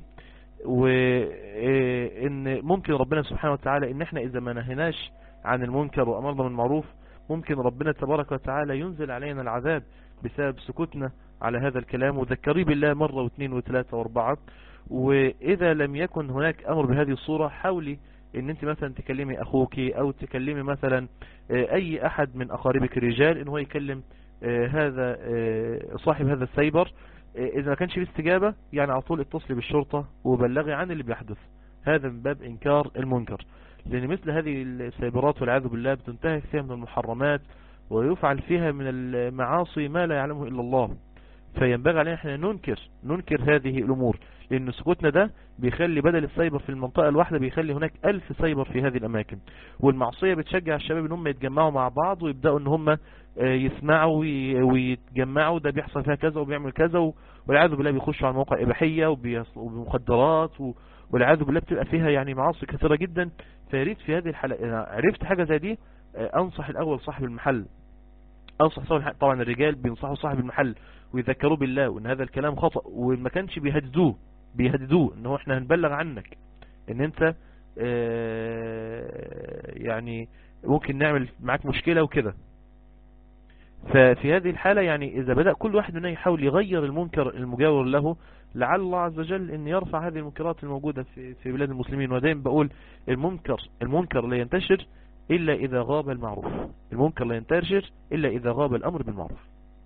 وان ممكن ربنا سبحانه وتعالى ان احنا اذا ما نهناش عن المنكر وامرنا بالمعروف ممكن ربنا تبارك وتعالى ينزل علينا العذاب بسبب سكوتنا على هذا الكلام وذكري بالله مرة واثنين وثلاثة واربعة واذا لم يكن هناك امر بهذه الصورة حاولي ان انت مثلا تكلمي اخوك او تكلمي مثلا آه، اي احد من اقاربك الرجال ان هو يكلم آه، هذا آه، صاحب هذا السايبر آه، اذا ما كانش فيه استجابة يعني على طول اتصلي بالشرطة وبلغي عن اللي بيحدث هذا من باب انكار المنكر لان مثل هذه السايبرات والعياذ بالله بتنتهك فيها من المحرمات ويفعل فيها من المعاصي ما لا يعلمه الا الله فينبغي علينا احنا ننكر ننكر هذه الامور لان سكوتنا ده بيخلي بدل السايبر في المنطقة الواحدة بيخلي هناك الف سايبر في هذه الاماكن والمعصية بتشجع الشباب ان هم يتجمعوا مع بعض ويبدأوا ان هم آه، يسمعوا وي- ويتجمعوا ده بيحصل فيها كذا وبيعمل كذا و- والعياذ بالله بيخشوا على مواقع اباحية وبيص- وبمخدرات و- والعياذ بالله بتبقى فيها يعني معاصي كثيرة جدا فياريت في هذه الحلقة إذا عرفت حاجة زي دي آه، انصح الاول صاحب المحل انصح صاحب المحل طبعا الرجال بينصحوا صاحب المحل ويذكروه بالله وان هذا الكلام خطأ وما كانش بيهددوه بيهددوه ان هو احنا هنبلغ عنك ان انت آه، يعني ممكن نعمل معاك مشكلة وكده ففي هذه الحالة يعني إذا بدأ كل واحد منا يحاول يغير المنكر المجاور له لعل الله عز وجل أن يرفع هذه المنكرات الموجودة في في بلاد المسلمين ودائما بقول المنكر المنكر لا ينتشر إلا إذا غاب المعروف المنكر لا ينتشر إلا إذا غاب الأمر بالمعروف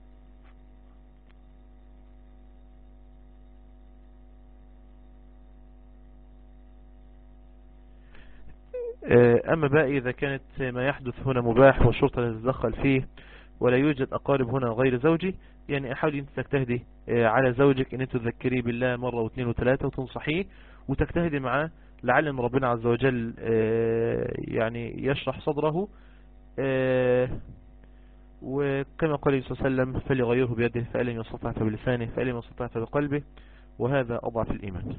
أما بقى إذا كانت ما يحدث هنا مباح والشرطة لا تتدخل فيه ولا يوجد أقارب هنا غير زوجي يعني أحاول أنت تجتهدي على زوجك أن أنت تذكريه بالله مرة واثنين وثلاثة وتنصحيه وتجتهدي معاه لعل ان ربنا عز وجل يعني يشرح صدره وكما قال صلى الله عليه وسلم فليغيره بيده فإن لم يستطع فبلسانه فإن لم يستطع فبقلبه وهذا أضعف الإيمان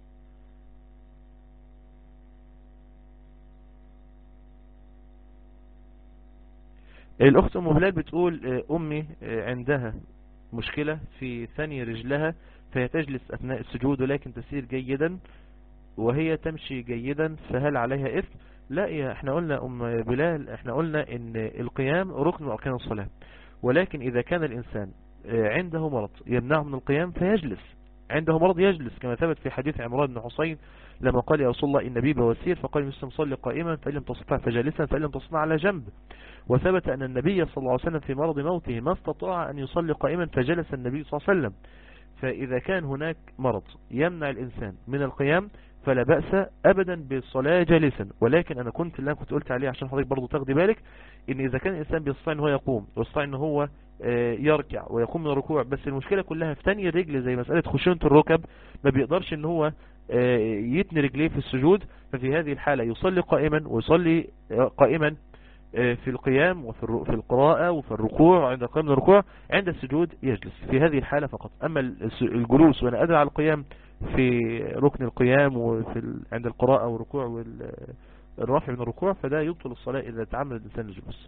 الأخت أم هلال بتقول أمي عندها مشكلة في ثاني رجلها فهي تجلس أثناء السجود ولكن تسير جيدا وهي تمشي جيدا فهل عليها إثم لا يا احنا قلنا أم بلال احنا قلنا ان القيام ركن من أركان الصلاة ولكن إذا كان الإنسان عنده مرض يمنعه من القيام فيجلس عنده مرض يجلس كما ثبت في حديث عمران بن حسين لما قال يا رسول الله إن بي بواسير فقال مسلم صلي قائما فإن لم تستطع فجالسا فإن لم تستطع على جنب وثبت أن النبي صلى الله عليه وسلم في مرض موته ما استطاع أن يصلي قائما فجلس النبي صلى الله عليه وسلم فإذا كان هناك مرض يمنع الإنسان من القيام فلا بأس أبدا بالصلاة جالسا ولكن أنا كنت اللي أنا كنت قلت عليه عشان حضرتك برضو تاخدي بالك إن إذا كان الإنسان بيستطيع إن هو يقوم ويستطيع إن هو يركع ويقوم من الركوع بس المشكلة كلها في تاني رجل زي مسألة خشونة الركب ما بيقدرش إن هو يتني رجليه في السجود ففي هذه الحالة يصلي قائما ويصلي قائما في القيام وفي في القراءة وفي الركوع عند القيام من الركوع عند السجود يجلس في هذه الحالة فقط أما الجلوس وأنا أدري على القيام في ركن القيام وفي عند القراءة والركوع والرفع من الركوع فده يبطل الصلاة إذا تعمد الإنسان الجلوس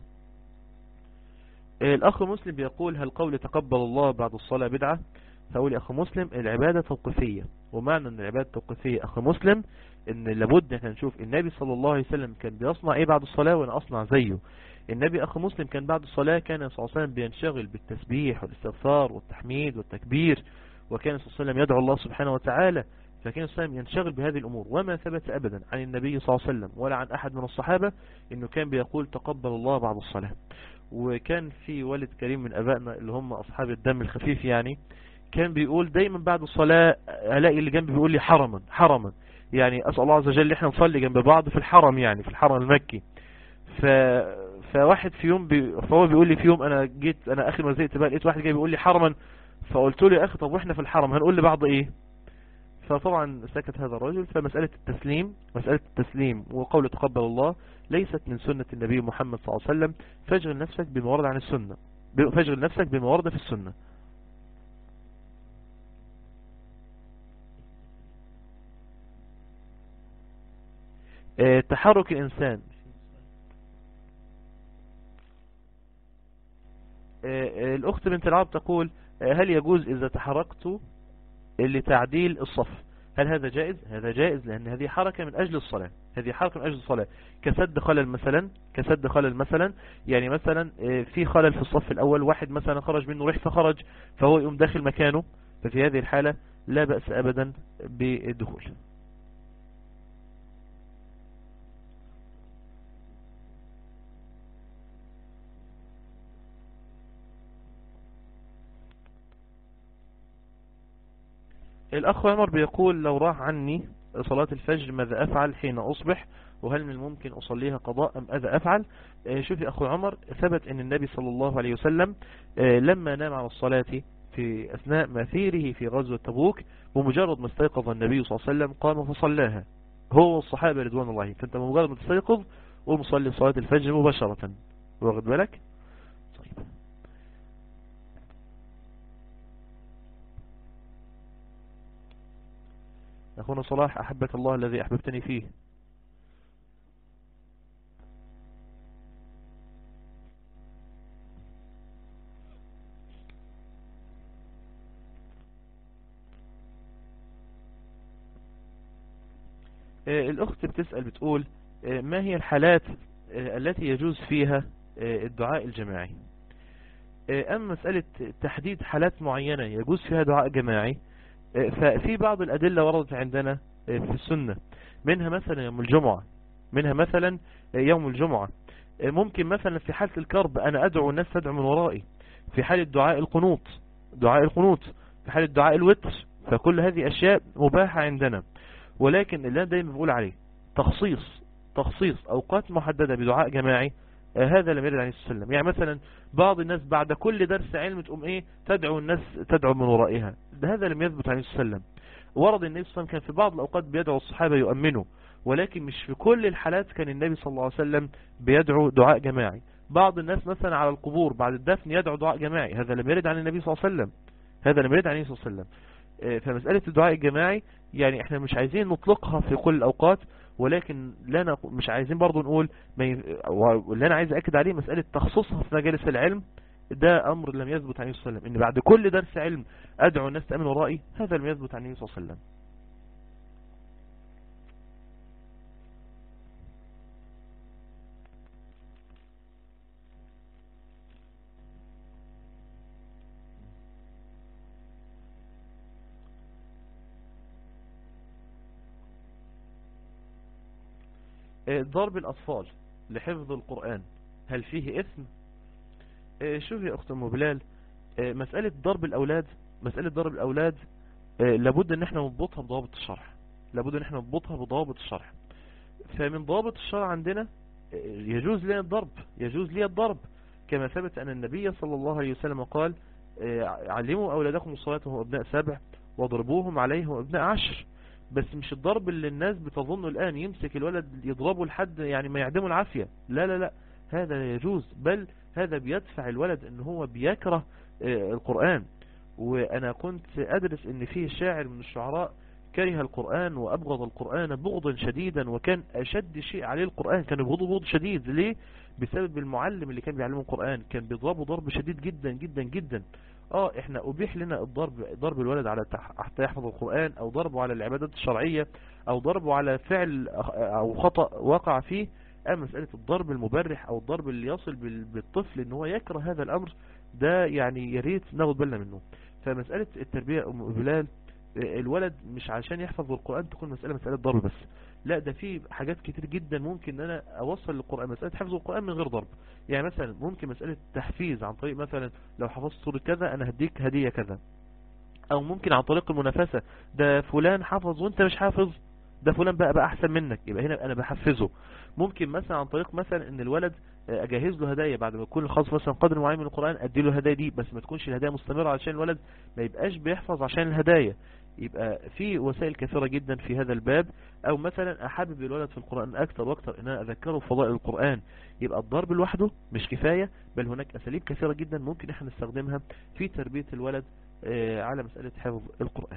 الأخ مسلم بيقول هل قول تقبل الله بعد الصلاة بدعة فأقول يا أخ مسلم العبادة توقيفية ومعنى أن العبادة توقيفية أخ مسلم أن لابد احنا نشوف النبي صلى الله عليه وسلم كان بيصنع إيه بعد الصلاة وأنا أصنع زيه النبي أخ مسلم كان بعد الصلاة كان صلى الله عليه وسلم بينشغل بالتسبيح والاستغفار والتحميد والتكبير وكان صلى الله عليه وسلم يدعو الله سبحانه وتعالى فكان صلى الله عليه وسلم ينشغل بهذه الأمور وما ثبت أبدا عن النبي صلى الله عليه وسلم ولا عن أحد من الصحابة أنه كان بيقول تقبل الله بعد الصلاة وكان في والد كريم من أبائنا اللي هم أصحاب الدم الخفيف يعني كان بيقول دايما بعد الصلاة ألاقي اللي جنبي بيقول لي حرما حرما يعني أسأل الله عز وجل احنا نصلي جنب بعض في الحرم يعني في الحرم المكي ف... فواحد في يوم بي... فهو بيقول لي في يوم انا جيت انا اخر ما زهقت بقى لقيت واحد جاي بيقول لي حرما فقلت له يا اخي طب واحنا في الحرم هنقول لبعض ايه فطبعا سكت هذا الرجل فمسألة التسليم مسألة التسليم وقول تقبل الله ليست من سنة النبي محمد صلى الله عليه وسلم فاجغل نفسك بما ورد عن السنة فاجغل نفسك بما ورد في السنة اه تحرك الإنسان اه الأخت بنت العرب تقول هل يجوز إذا تحركت لتعديل الصف هل هذا جائز هذا جائز لأن هذه حركة من أجل الصلاة هذه حركة من أجل الصلاة كسد خلل مثلا كسد خلل مثلا يعني مثلا في خلل في الصف الأول واحد مثلا خرج منه ريح فخرج فهو يقوم داخل مكانه ففي هذه الحالة لا بأس أبدا بالدخول الأخ عمر بيقول لو راح عني صلاة الفجر ماذا أفعل حين أصبح وهل من الممكن أصليها قضاء أم أذا أفعل شوف يا أخو عمر ثبت أن النبي صلى الله عليه وسلم لما نام على الصلاة في أثناء مثيره في غزوة تبوك بمجرد ما استيقظ النبي صلى الله عليه وسلم قام فصلاها هو والصحابة رضوان الله فأنت بمجرد ما تستيقظ ومصلي صلاة الفجر مباشرة واخد بالك طيب أخونا صلاح أحبك الله الذي أحببتني فيه الأخت بتسأل بتقول ما هي الحالات التي يجوز فيها الدعاء الجماعي أما مسألة تحديد حالات معينة يجوز فيها دعاء جماعي ففي بعض الأدلة وردت عندنا في السنة منها مثلا يوم الجمعة منها مثلا يوم الجمعة ممكن مثلا في حالة الكرب أنا أدعو الناس تدعو من ورائي في حالة دعاء القنوط دعاء القنوط في حالة دعاء الوتر فكل هذه أشياء مباحة عندنا ولكن اللي أنا دايما بقول عليه تخصيص تخصيص أوقات محددة بدعاء جماعي هذا لم يرد عليه الصلاة والسلام يعني مثلا بعض الناس بعد كل درس علم تقوم ايه تدعو الناس تدعو من ورائها هذا لم يثبت عليه الصلاة والسلام ورد النبي صلى الله عليه وسلم كان في بعض الأوقات بيدعو الصحابة يؤمنوا ولكن مش في كل الحالات كان النبي صلى الله عليه وسلم بيدعو دعاء جماعي بعض الناس مثلا على القبور بعد الدفن يدعو دعاء جماعي هذا لم يرد عن النبي صلى الله عليه وسلم هذا لم يرد عن النبي صلى الله عليه وسلم آه، فمسألة الدعاء الجماعي يعني احنا مش عايزين نطلقها في كل الأوقات ولكن لا نق... مش عايزين برضو نقول ما ي... واللي انا عايز اكد عليه مسألة تخصصها في مجالس العلم ده امر لم يثبت عن النبي صلى الله عليه وسلم ان بعد كل درس علم ادعو الناس تأمن ورائي هذا لم يثبت عن النبي صلى الله عليه وسلم آه، ضرب الأطفال لحفظ القرآن هل فيه إثم آه، شوف يا أخت أم بلال آه، مسألة ضرب الأولاد مسألة ضرب الأولاد لابد ان احنا نضبطها بضوابط الشرح لابد ان احنا نضبطها بضوابط الشرح فمن ضوابط الشرع عندنا يجوز لنا الضرب يجوز لي الضرب كما ثبت أن النبي صلى الله عليه وسلم قال علموا أولادكم الصلاة وهم أبناء سبع واضربوهم عليه وهم أبناء عشر بس مش الضرب اللي الناس بتظنه الآن يمسك الولد يضربه لحد يعني ما يعدمه العافية لا لا لا هذا يجوز بل هذا بيدفع الولد ان هو بيكره القرآن وانا كنت ادرس ان فيه شاعر من الشعراء كره القرآن وابغض القرآن بغضا شديدا وكان اشد شيء عليه القرآن كان يبغضه بغض شديد ليه بسبب المعلم اللي كان بيعلمه القرآن كان بيضربه ضرب شديد جدا جدا جدا اه احنا ابيح لنا الضرب ضرب الولد على حتى يحفظ القرآن او ضربه على العبادات الشرعية او ضربه على فعل او خطأ وقع فيه اما مسألة الضرب المبرح او الضرب اللي يصل بالطفل ان هو يكره هذا الامر ده يعني يريت ناخد بالنا منه فمسألة التربية ام بلال الولد مش عشان يحفظ القرآن تكون مسألة مسألة ضرب بس لا ده في حاجات كتير جدا ممكن ان انا اوصل للقرآن مسألة حفظ القرآن من غير ضرب يعني مثلا ممكن مسألة تحفيز عن طريق مثلا لو حفظت سورة كذا انا هديك هدية كذا او ممكن عن طريق المنافسة ده فلان حفظ وانت مش حافظ ده فلان بقى بقى احسن منك يبقى هنا انا بحفزه ممكن مثلا عن طريق مثلا ان الولد اجهز له هدايا بعد ما يكون خلاص مثلا قدر معين من القرآن ادي له الهدايا دي بس ما تكونش الهدايا مستمرة علشان الولد ما يبقاش بيحفظ عشان الهدايا يبقى في وسائل كثيرة جدا في هذا الباب او مثلا احبب الولد في القرآن اكثر واكثر ان انا اذكره فضائل القرآن يبقى الضرب لوحده مش كفاية بل هناك اساليب كثيرة جدا ممكن احنا نستخدمها في تربية الولد على مسألة حفظ القرآن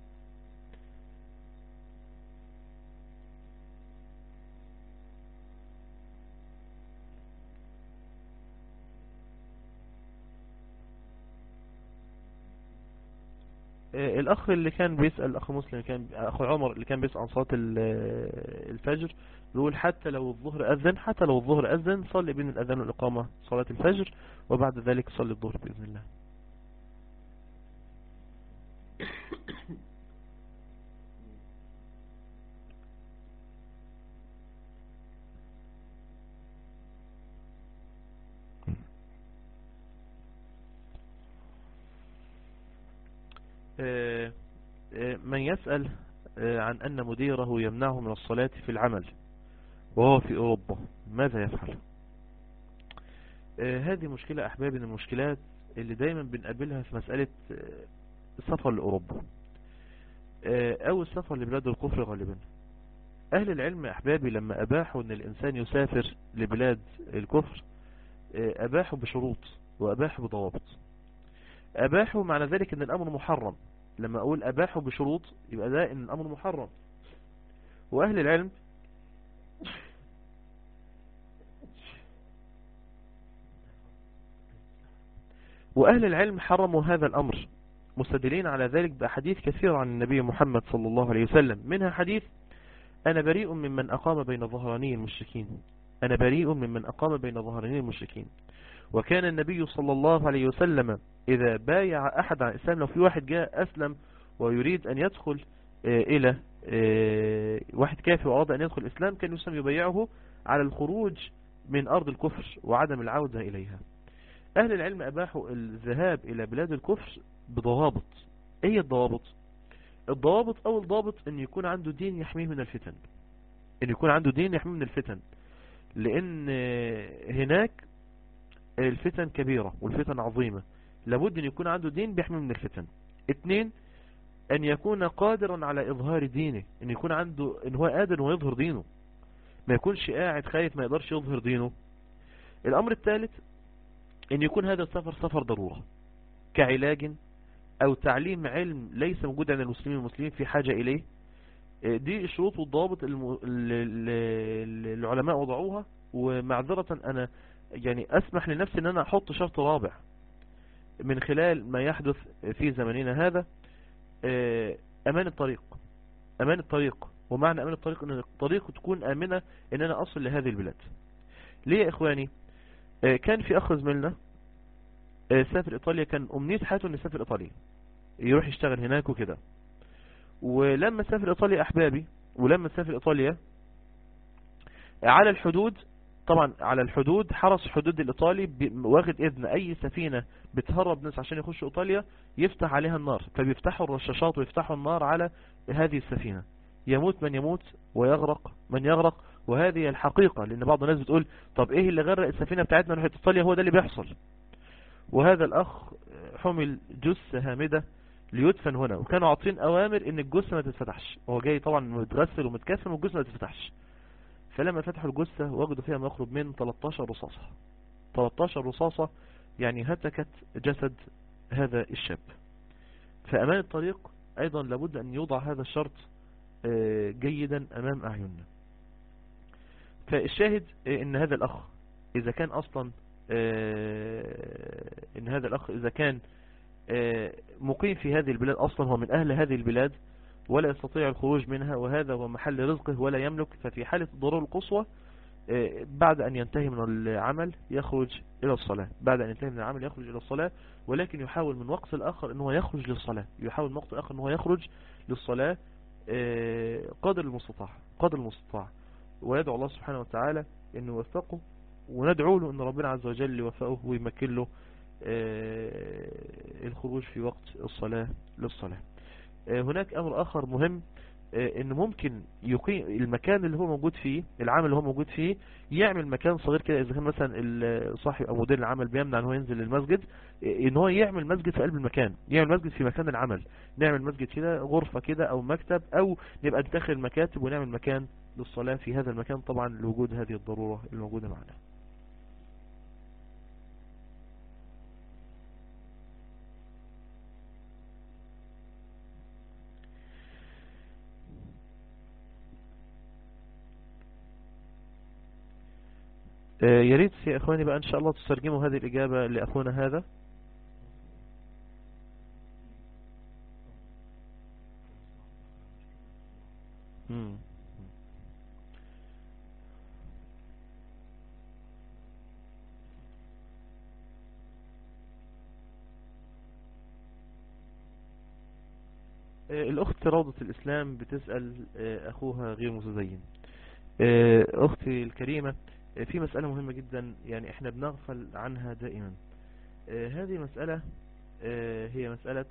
الاخ اللي كان بيسأل الاخ مسلم كان اخو عمر اللي كان بيسأل عن صلاة الفجر بيقول حتى لو الظهر اذن حتى لو الظهر اذن صلي بين الاذان والاقامة صلاة الفجر وبعد ذلك صلي الظهر باذن الله من يسأل عن أن مديره يمنعه من الصلاة في العمل وهو في أوروبا ماذا يفعل هذه مشكلة أحبابي من المشكلات اللي دايما بنقابلها في مسألة السفر لأوروبا أو السفر لبلاد الكفر غالبا أهل العلم أحبابي لما أباحوا أن الإنسان يسافر لبلاد الكفر أباحوا بشروط وأباحوا بضوابط أباحوا معنى ذلك أن الأمر محرم لما أقول أباحوا بشروط يبقى ده أن الأمر محرم وأهل العلم وأهل العلم حرموا هذا الأمر مستدلين على ذلك بأحاديث كثيرة عن النبي محمد صلى الله عليه وسلم منها حديث أنا بريء ممن أقام بين ظهراني المشركين أنا بريء ممن أقام بين ظهراني المشركين وكان النبي صلى الله عليه وسلم إذا بايع أحد عن الإسلام لو في واحد جاء أسلم ويريد أن يدخل إلى واحد كافر وأراد أن يدخل الإسلام كان يسلم يبايعه على الخروج من أرض الكفر وعدم العودة إليها أهل العلم أباحوا الذهاب إلى بلاد الكفر بضوابط إيه الضوابط الضوابط أول ضابط أن يكون عنده دين يحميه من الفتن أن يكون عنده دين يحميه من الفتن لأن هناك الفتن كبيرة والفتن عظيمة لابد أن يكون عنده دين بيحميه من الفتن اتنين ان يكون قادرا على اظهار دينه ان يكون عنده ان هو قادر انه يظهر دينه ما يكونش قاعد خايف ما يقدرش يظهر دينه الامر الثالث ان يكون هذا السفر سفر ضرورة كعلاج او تعليم علم ليس موجود عند المسلمين المسلمين في حاجة اليه دي الشروط والضوابط الم... العلماء وضعوها ومعذرة انا يعني اسمح لنفسي ان انا احط شرط رابع من خلال ما يحدث في زمننا هذا امان الطريق امان الطريق ومعنى امان الطريق ان الطريق تكون امنة ان انا اصل لهذه البلاد ليه يا اخواني كان في اخ زميلنا سافر ايطاليا كان امنية حياته انه يسافر ايطاليا يروح يشتغل هناك وكده ولما سافر ايطاليا احبابي ولما سافر ايطاليا على الحدود طبعا على الحدود حرس حدود الايطالي واخد اذن اي سفينة بتهرب ناس عشان يخشوا ايطاليا يفتح عليها النار فبيفتحوا الرشاشات ويفتحوا النار على هذه السفينة يموت من يموت ويغرق من يغرق وهذه الحقيقة لان بعض الناس بتقول طب ايه اللي غرق السفينة بتاعتنا نروح ايطاليا هو ده اللي بيحصل وهذا الاخ حمل جثة هامدة ليدفن هنا وكانوا عاطين اوامر ان الجثة ما تتفتحش هو جاي طبعا متغسل ومتكفن والجثة ما تتفتحش فلما فتحوا الجثة وجدوا فيها ما يقرب من 13 رصاصة 13 رصاصة يعني هتكت جسد هذا الشاب فأمان الطريق أيضا لابد أن يوضع هذا الشرط جيدا أمام أعيننا فالشاهد ان هذا الاخ اذا كان اصلا ان هذا الاخ اذا كان مقيم في هذه البلاد اصلا هو من اهل هذه البلاد ولا يستطيع الخروج منها وهذا هو محل رزقه ولا يملك ففي حالة الضرورة القصوى بعد ان ينتهي من العمل يخرج الى الصلاة بعد ان ينتهي من العمل يخرج الى الصلاة ولكن يحاول من وقت الاخر ان هو يخرج للصلاة يحاول من وقت الاخر ان هو يخرج للصلاة قدر المستطاع قدر المستطاع ويدعو الله سبحانه وتعالى انه يوفقه وندعو له ان ربنا عز وجل يوفقه ويمكن له الخروج في وقت الصلاة للصلاة هناك امر اخر مهم ان ممكن يقيم المكان اللي هو موجود فيه العمل اللي هو موجود فيه يعمل مكان صغير كده اذا كان مثلا صاحب او مدير العمل بيمنع ان هو ينزل للمسجد ان هو يعمل مسجد في قلب المكان يعمل مسجد في مكان العمل نعمل مسجد كده غرفة كده او مكتب او نبقى ندخل المكاتب ونعمل مكان للصلاة في هذا المكان طبعا لوجود هذه الضرورة الموجودة معنا يا ريت يا اخواني بقى ان شاء الله تترجموا هذه الاجابة لاخونا هذا مم. الاخت روضة الاسلام بتسأل اخوها غير متزين اختي الكريمة في مسألة مهمة جدا يعني احنا بنغفل عنها دائما هذه مسألة هي مسألة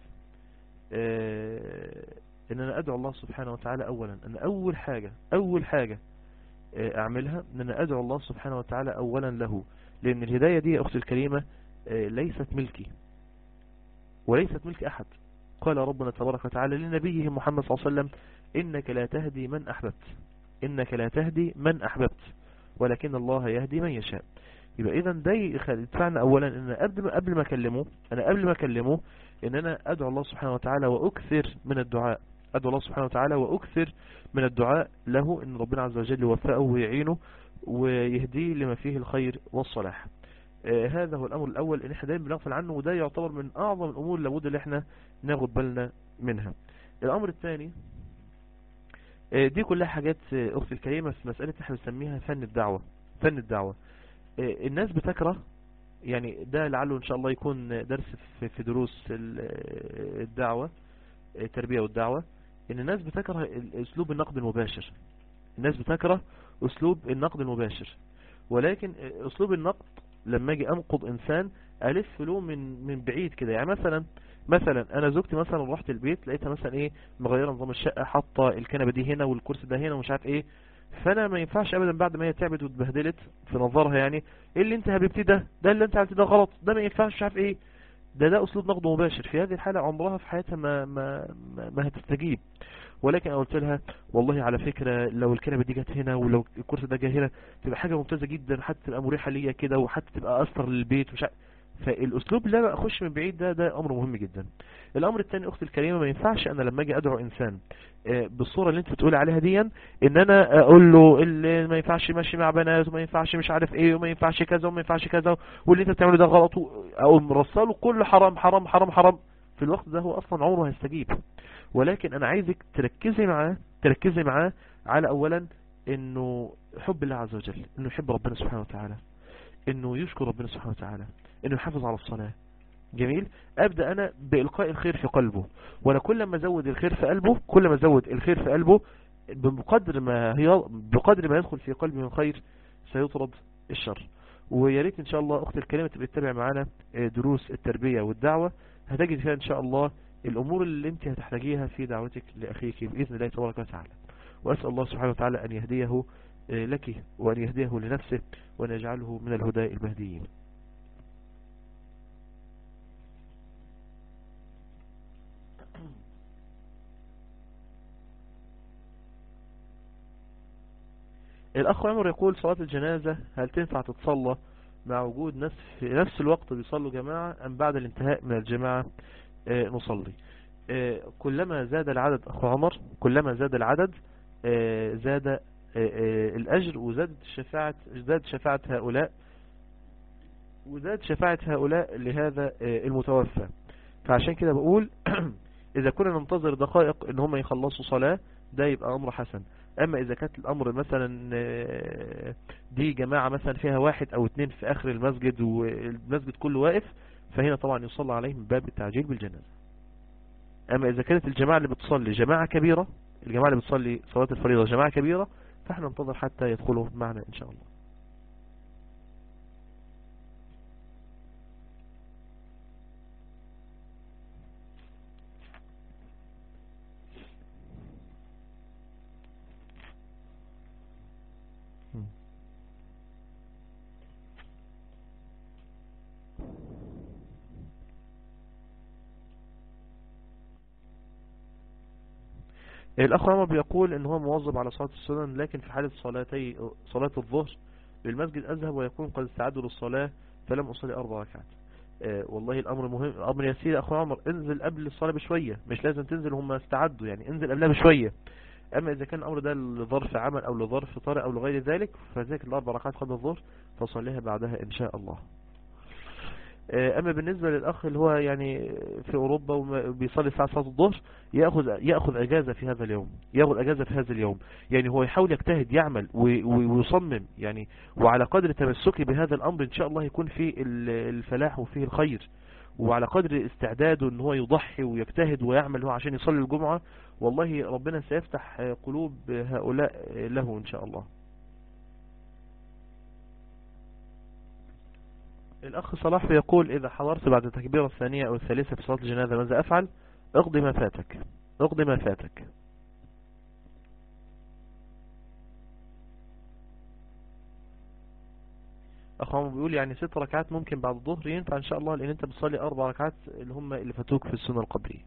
ان انا ادعو الله سبحانه وتعالى اولا ان اول حاجة اول حاجة اعملها ان انا ادعو الله سبحانه وتعالى اولا له لان الهداية دي يا اختي الكريمة ليست ملكي وليست ملك احد قال ربنا تبارك وتعالى لنبيه محمد صلى الله عليه وسلم إنك لا تهدي من أحببت إنك لا تهدي من أحببت ولكن الله يهدي من يشاء يبقى إذا ده يدفعنا أولا إن قبل ما قبل ما أكلمه أنا قبل ما أكلمه إن أنا أدعو الله سبحانه وتعالى وأكثر من الدعاء أدعو الله سبحانه وتعالى وأكثر من الدعاء له إن ربنا عز وجل يوفقه ويعينه ويهديه لما فيه الخير والصلاح آه هذا هو الأمر الأول إن احنا دايما بنغفل عنه وده يعتبر من أعظم الأمور لابد اللي احنا ناخد بالنا منها الأمر الثاني آه دي كلها حاجات آه أختي الكريمة في مسألة احنا بنسميها فن الدعوة فن الدعوة الناس بتكره يعني ده لعله إن شاء الله يكون درس في دروس الدعوة التربية والدعوة إن الناس بتكره أسلوب النقد المباشر الناس بتكره أسلوب النقد المباشر ولكن أسلوب النقد لما اجي انقض انسان الف له من من بعيد كده يعني مثلا مثلا انا زوجتي مثلا رحت البيت لقيتها مثلا ايه مغيره نظام الشقه حاطه الكنبه دي هنا والكرسي ده هنا ومش عارف ايه فانا ما ينفعش ابدا بعد ما هي تعبت واتبهدلت في نظرها يعني ايه اللي انت هببتي ده ده اللي انت عملتيه ده غلط ده ما ينفعش مش عارف ايه ده ده اسلوب نقد مباشر في هذه الحالة عمرها في حياتها ما, ما, ما, ما هتستجيب ولكن انا قلت لها والله على فكرة لو الكنبة دي جت هنا ولو الكرسي ده جه هنا تبقى حاجة ممتازة جدا حتى تبقى مريحة ليا كده وحتى تبقى اثر للبيت ومش عارف فالاسلوب اللي انا اخش من بعيد ده ده امر مهم جدا الامر الثاني اختي الكريمه ما ينفعش انا لما اجي ادعو انسان بالصوره اللي انت بتقولي عليها دي ان انا اقول له اللي ما ينفعش ماشي مع بنات وما ينفعش مش عارف ايه وما ينفعش كذا وما ينفعش كذا واللي انت بتعمله ده غلط او مرسله كل حرام حرام حرام حرام في الوقت ده هو اصلا عمره هيستجيب ولكن انا عايزك تركزي معاه تركزي معاه على اولا انه حب الله عز وجل انه يحب ربنا سبحانه وتعالى انه يشكر ربنا سبحانه وتعالى انه يحافظ على الصلاة جميل ابدأ انا بإلقاء الخير في قلبه وانا كل ما ازود الخير في قلبه كل ما ازود الخير في قلبه بقدر ما هي بقدر ما يدخل في قلبه من خير سيطرد الشر ويا ريت ان شاء الله اختي الكريمه تبقى تتابع معانا دروس التربية والدعوة هتجد فيها ان شاء الله الامور اللي انت هتحتاجيها في دعوتك لاخيك باذن الله تبارك وتعالى واسال الله سبحانه وتعالى ان يهديه لك وان يهديه لنفسه وان يجعله من الهدى المهديين الأخ عمر يقول صلاة الجنازة هل تنفع تتصلى مع وجود ناس في نفس الوقت بيصلوا جماعة أم بعد الانتهاء من الجماعة آه نصلي آه كلما زاد العدد أخو عمر كلما زاد العدد آه زاد الأجر وزاد شفاعة زاد شفاعة هؤلاء وزاد شفاعة هؤلاء لهذا المتوفى فعشان كده بقول إذا كنا ننتظر دقائق إن هم يخلصوا صلاة ده يبقى أمر حسن اما اذا كانت الامر مثلا دي جماعة مثلا فيها واحد او اتنين في اخر المسجد والمسجد كله واقف فهنا طبعا يصلى عليهم من باب التعجيل بالجنازة اما اذا كانت الجماعة اللي بتصلي جماعة كبيرة الجماعة اللي بتصلي صلاة الفريضة جماعة كبيرة فاحنا ننتظر حتى يدخلوا معنا ان شاء الله الأخ عمر بيقول ان هو مواظب على صلاة السنن لكن في حالة صلاتي صلاة الظهر بالمسجد أذهب ويكون قد استعدوا للصلاة فلم أصلي أربع ركعات آه والله الأمر مهم الأمر يسير أخو عمر انزل قبل الصلاة بشوية مش لازم تنزل هم استعدوا يعني انزل قبلها بشوية أما إذا كان الأمر ده لظرف عمل أو لظرف طارئ أو لغير ذلك فذلك الأربع ركعات قبل الظهر فصليها بعدها إن شاء الله اما بالنسبة للاخ اللي هو يعني في اوروبا وبيصلي الساعة صلاة الظهر ياخذ ياخذ اجازة في هذا اليوم ياخذ اجازة في هذا اليوم يعني هو يحاول يجتهد يعمل ويصمم يعني وعلى قدر تمسكه بهذا الامر ان شاء الله يكون فيه الفلاح وفيه الخير وعلى قدر استعداده ان هو يضحي ويجتهد ويعمل هو عشان يصلي الجمعة والله ربنا سيفتح قلوب هؤلاء له ان شاء الله الأخ صلاح يقول إذا حضرت بعد التكبيرة الثانية أو الثالثة في صلاة الجنازة ماذا أفعل اقضي ما فاتك اقضي ما فاتك أخ عمر بيقول يعني ست ركعات ممكن بعد الظهر ينفع إن شاء الله لأن أنت بتصلي أربع ركعات اللي هم اللي فاتوك في السنة القبلية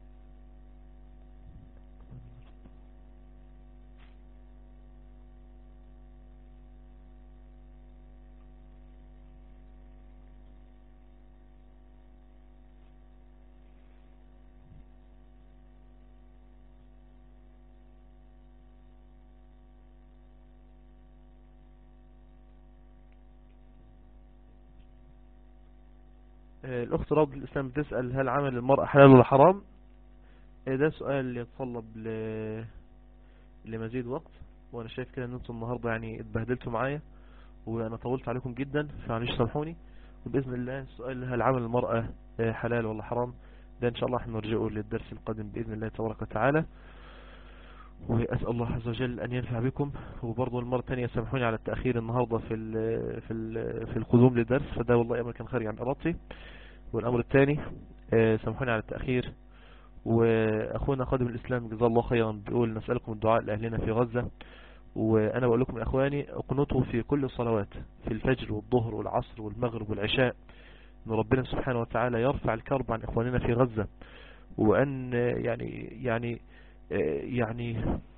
الأخت روض الإسلام بتسأل هل عمل المرأة حلال ولا حرام ده سؤال يتطلب ل... لمزيد وقت وأنا شايف كده أن أنتم النهاردة يعني اتبهدلتوا معايا وأنا طولت عليكم جدا فمعلش سامحوني وبإذن الله السؤال هل عمل المرأة حلال ولا حرام ده إن شاء الله احنا نرجعه للدرس القادم بإذن الله تبارك وتعالى وأسأل الله عز وجل أن ينفع بكم وبرضه المرة الثانية سامحوني على التأخير النهاردة في ال في ال في القدوم للدرس فده والله أمر كان خارج عن إرادتي والأمر الثاني سامحوني على التأخير وأخونا خادم الإسلام جزاه الله خيرا بيقول نسألكم الدعاء لأهلنا في غزة وأنا بقول لكم يا إخواني اقنطوا في كل الصلوات في الفجر والظهر والعصر والمغرب والعشاء ان ربنا سبحانه وتعالى يرفع الكرب عن اخواننا في غزة وان يعني يعني يعني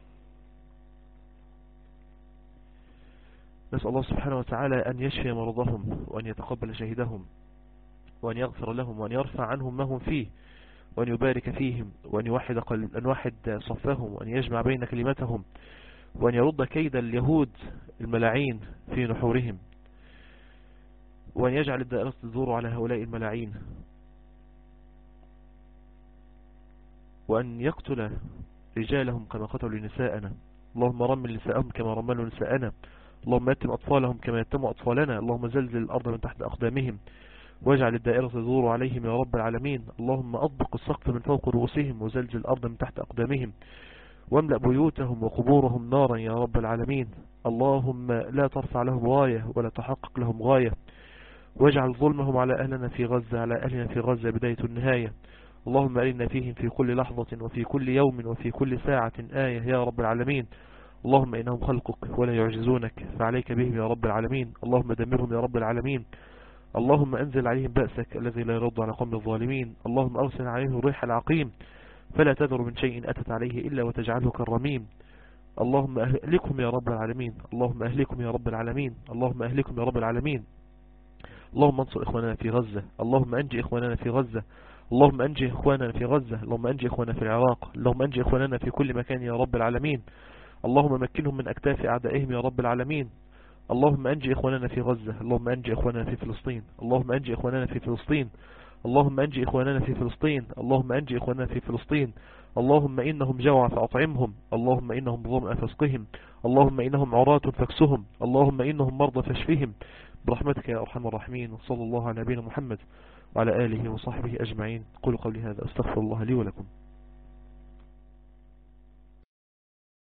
نسأل الله سبحانه وتعالى أن يشفي مرضهم وأن يتقبل شهدهم وأن يغفر لهم وأن يرفع عنهم ما هم فيه وأن يبارك فيهم وأن يوحد, قلب أن يوحد صفهم وأن يجمع بين كلمتهم وأن يرد كيد اليهود الملاعين في نحورهم وأن يجعل الدائرة تدور على هؤلاء الملاعين وأن يقتل رجالهم كما قتلوا نساءنا اللهم رمل نساءهم كما رملوا نساءنا اللهم يتم أطفالهم كما يتم أطفالنا اللهم زلزل الأرض من تحت أقدامهم واجعل الدائرة تدور عليهم يا رب العالمين اللهم أطبق السقف من فوق رؤوسهم وزلزل الأرض من تحت أقدامهم واملأ بيوتهم وقبورهم نارا يا رب العالمين اللهم لا ترفع لهم غاية ولا تحقق لهم غاية واجعل ظلمهم على أهلنا في غزة على أهلنا في غزة بداية النهاية اللهم أرنا فيهم في كل لحظة وفي كل يوم وفي كل ساعة آية يا رب العالمين اللهم إنهم خلقك ولا يعجزونك فعليك بهم يا رب العالمين اللهم دمرهم يا رب العالمين اللهم أنزل عليهم بأسك الذي لا يرد على قوم الظالمين اللهم أرسل عليهم الريح العقيم فلا تذر من شيء أتت عليه إلا وتجعله كالرميم اللهم أهلكهم يا رب العالمين اللهم أهلكم يا رب العالمين اللهم أهلكم يا رب العالمين اللهم انصر إخواننا في غزة اللهم أنجي إخواننا في غزة اللهم أنجي إخواننا في غزة اللهم أنجي إخواننا في العراق اللهم أنجي إخواننا في كل مكان يا رب العالمين اللهم مكنهم من أكتاف أعدائهم يا رب العالمين اللهم أنجي إخواننا في غزة اللهم أنجي إخواننا في فلسطين اللهم أنجي إخواننا في فلسطين اللهم أنجي إخواننا في فلسطين اللهم أنجي إخواننا في فلسطين اللهم إنهم جوع فأطعمهم اللهم إنهم ظلم فاسقهم اللهم إنهم عراة فاكسهم اللهم إنهم مرضى فاشفهم برحمتك يا أرحم الراحمين وصلى الله على نبينا محمد وعلى آله وصحبه أجمعين قولوا قولي هذا أستغفر الله لي ولكم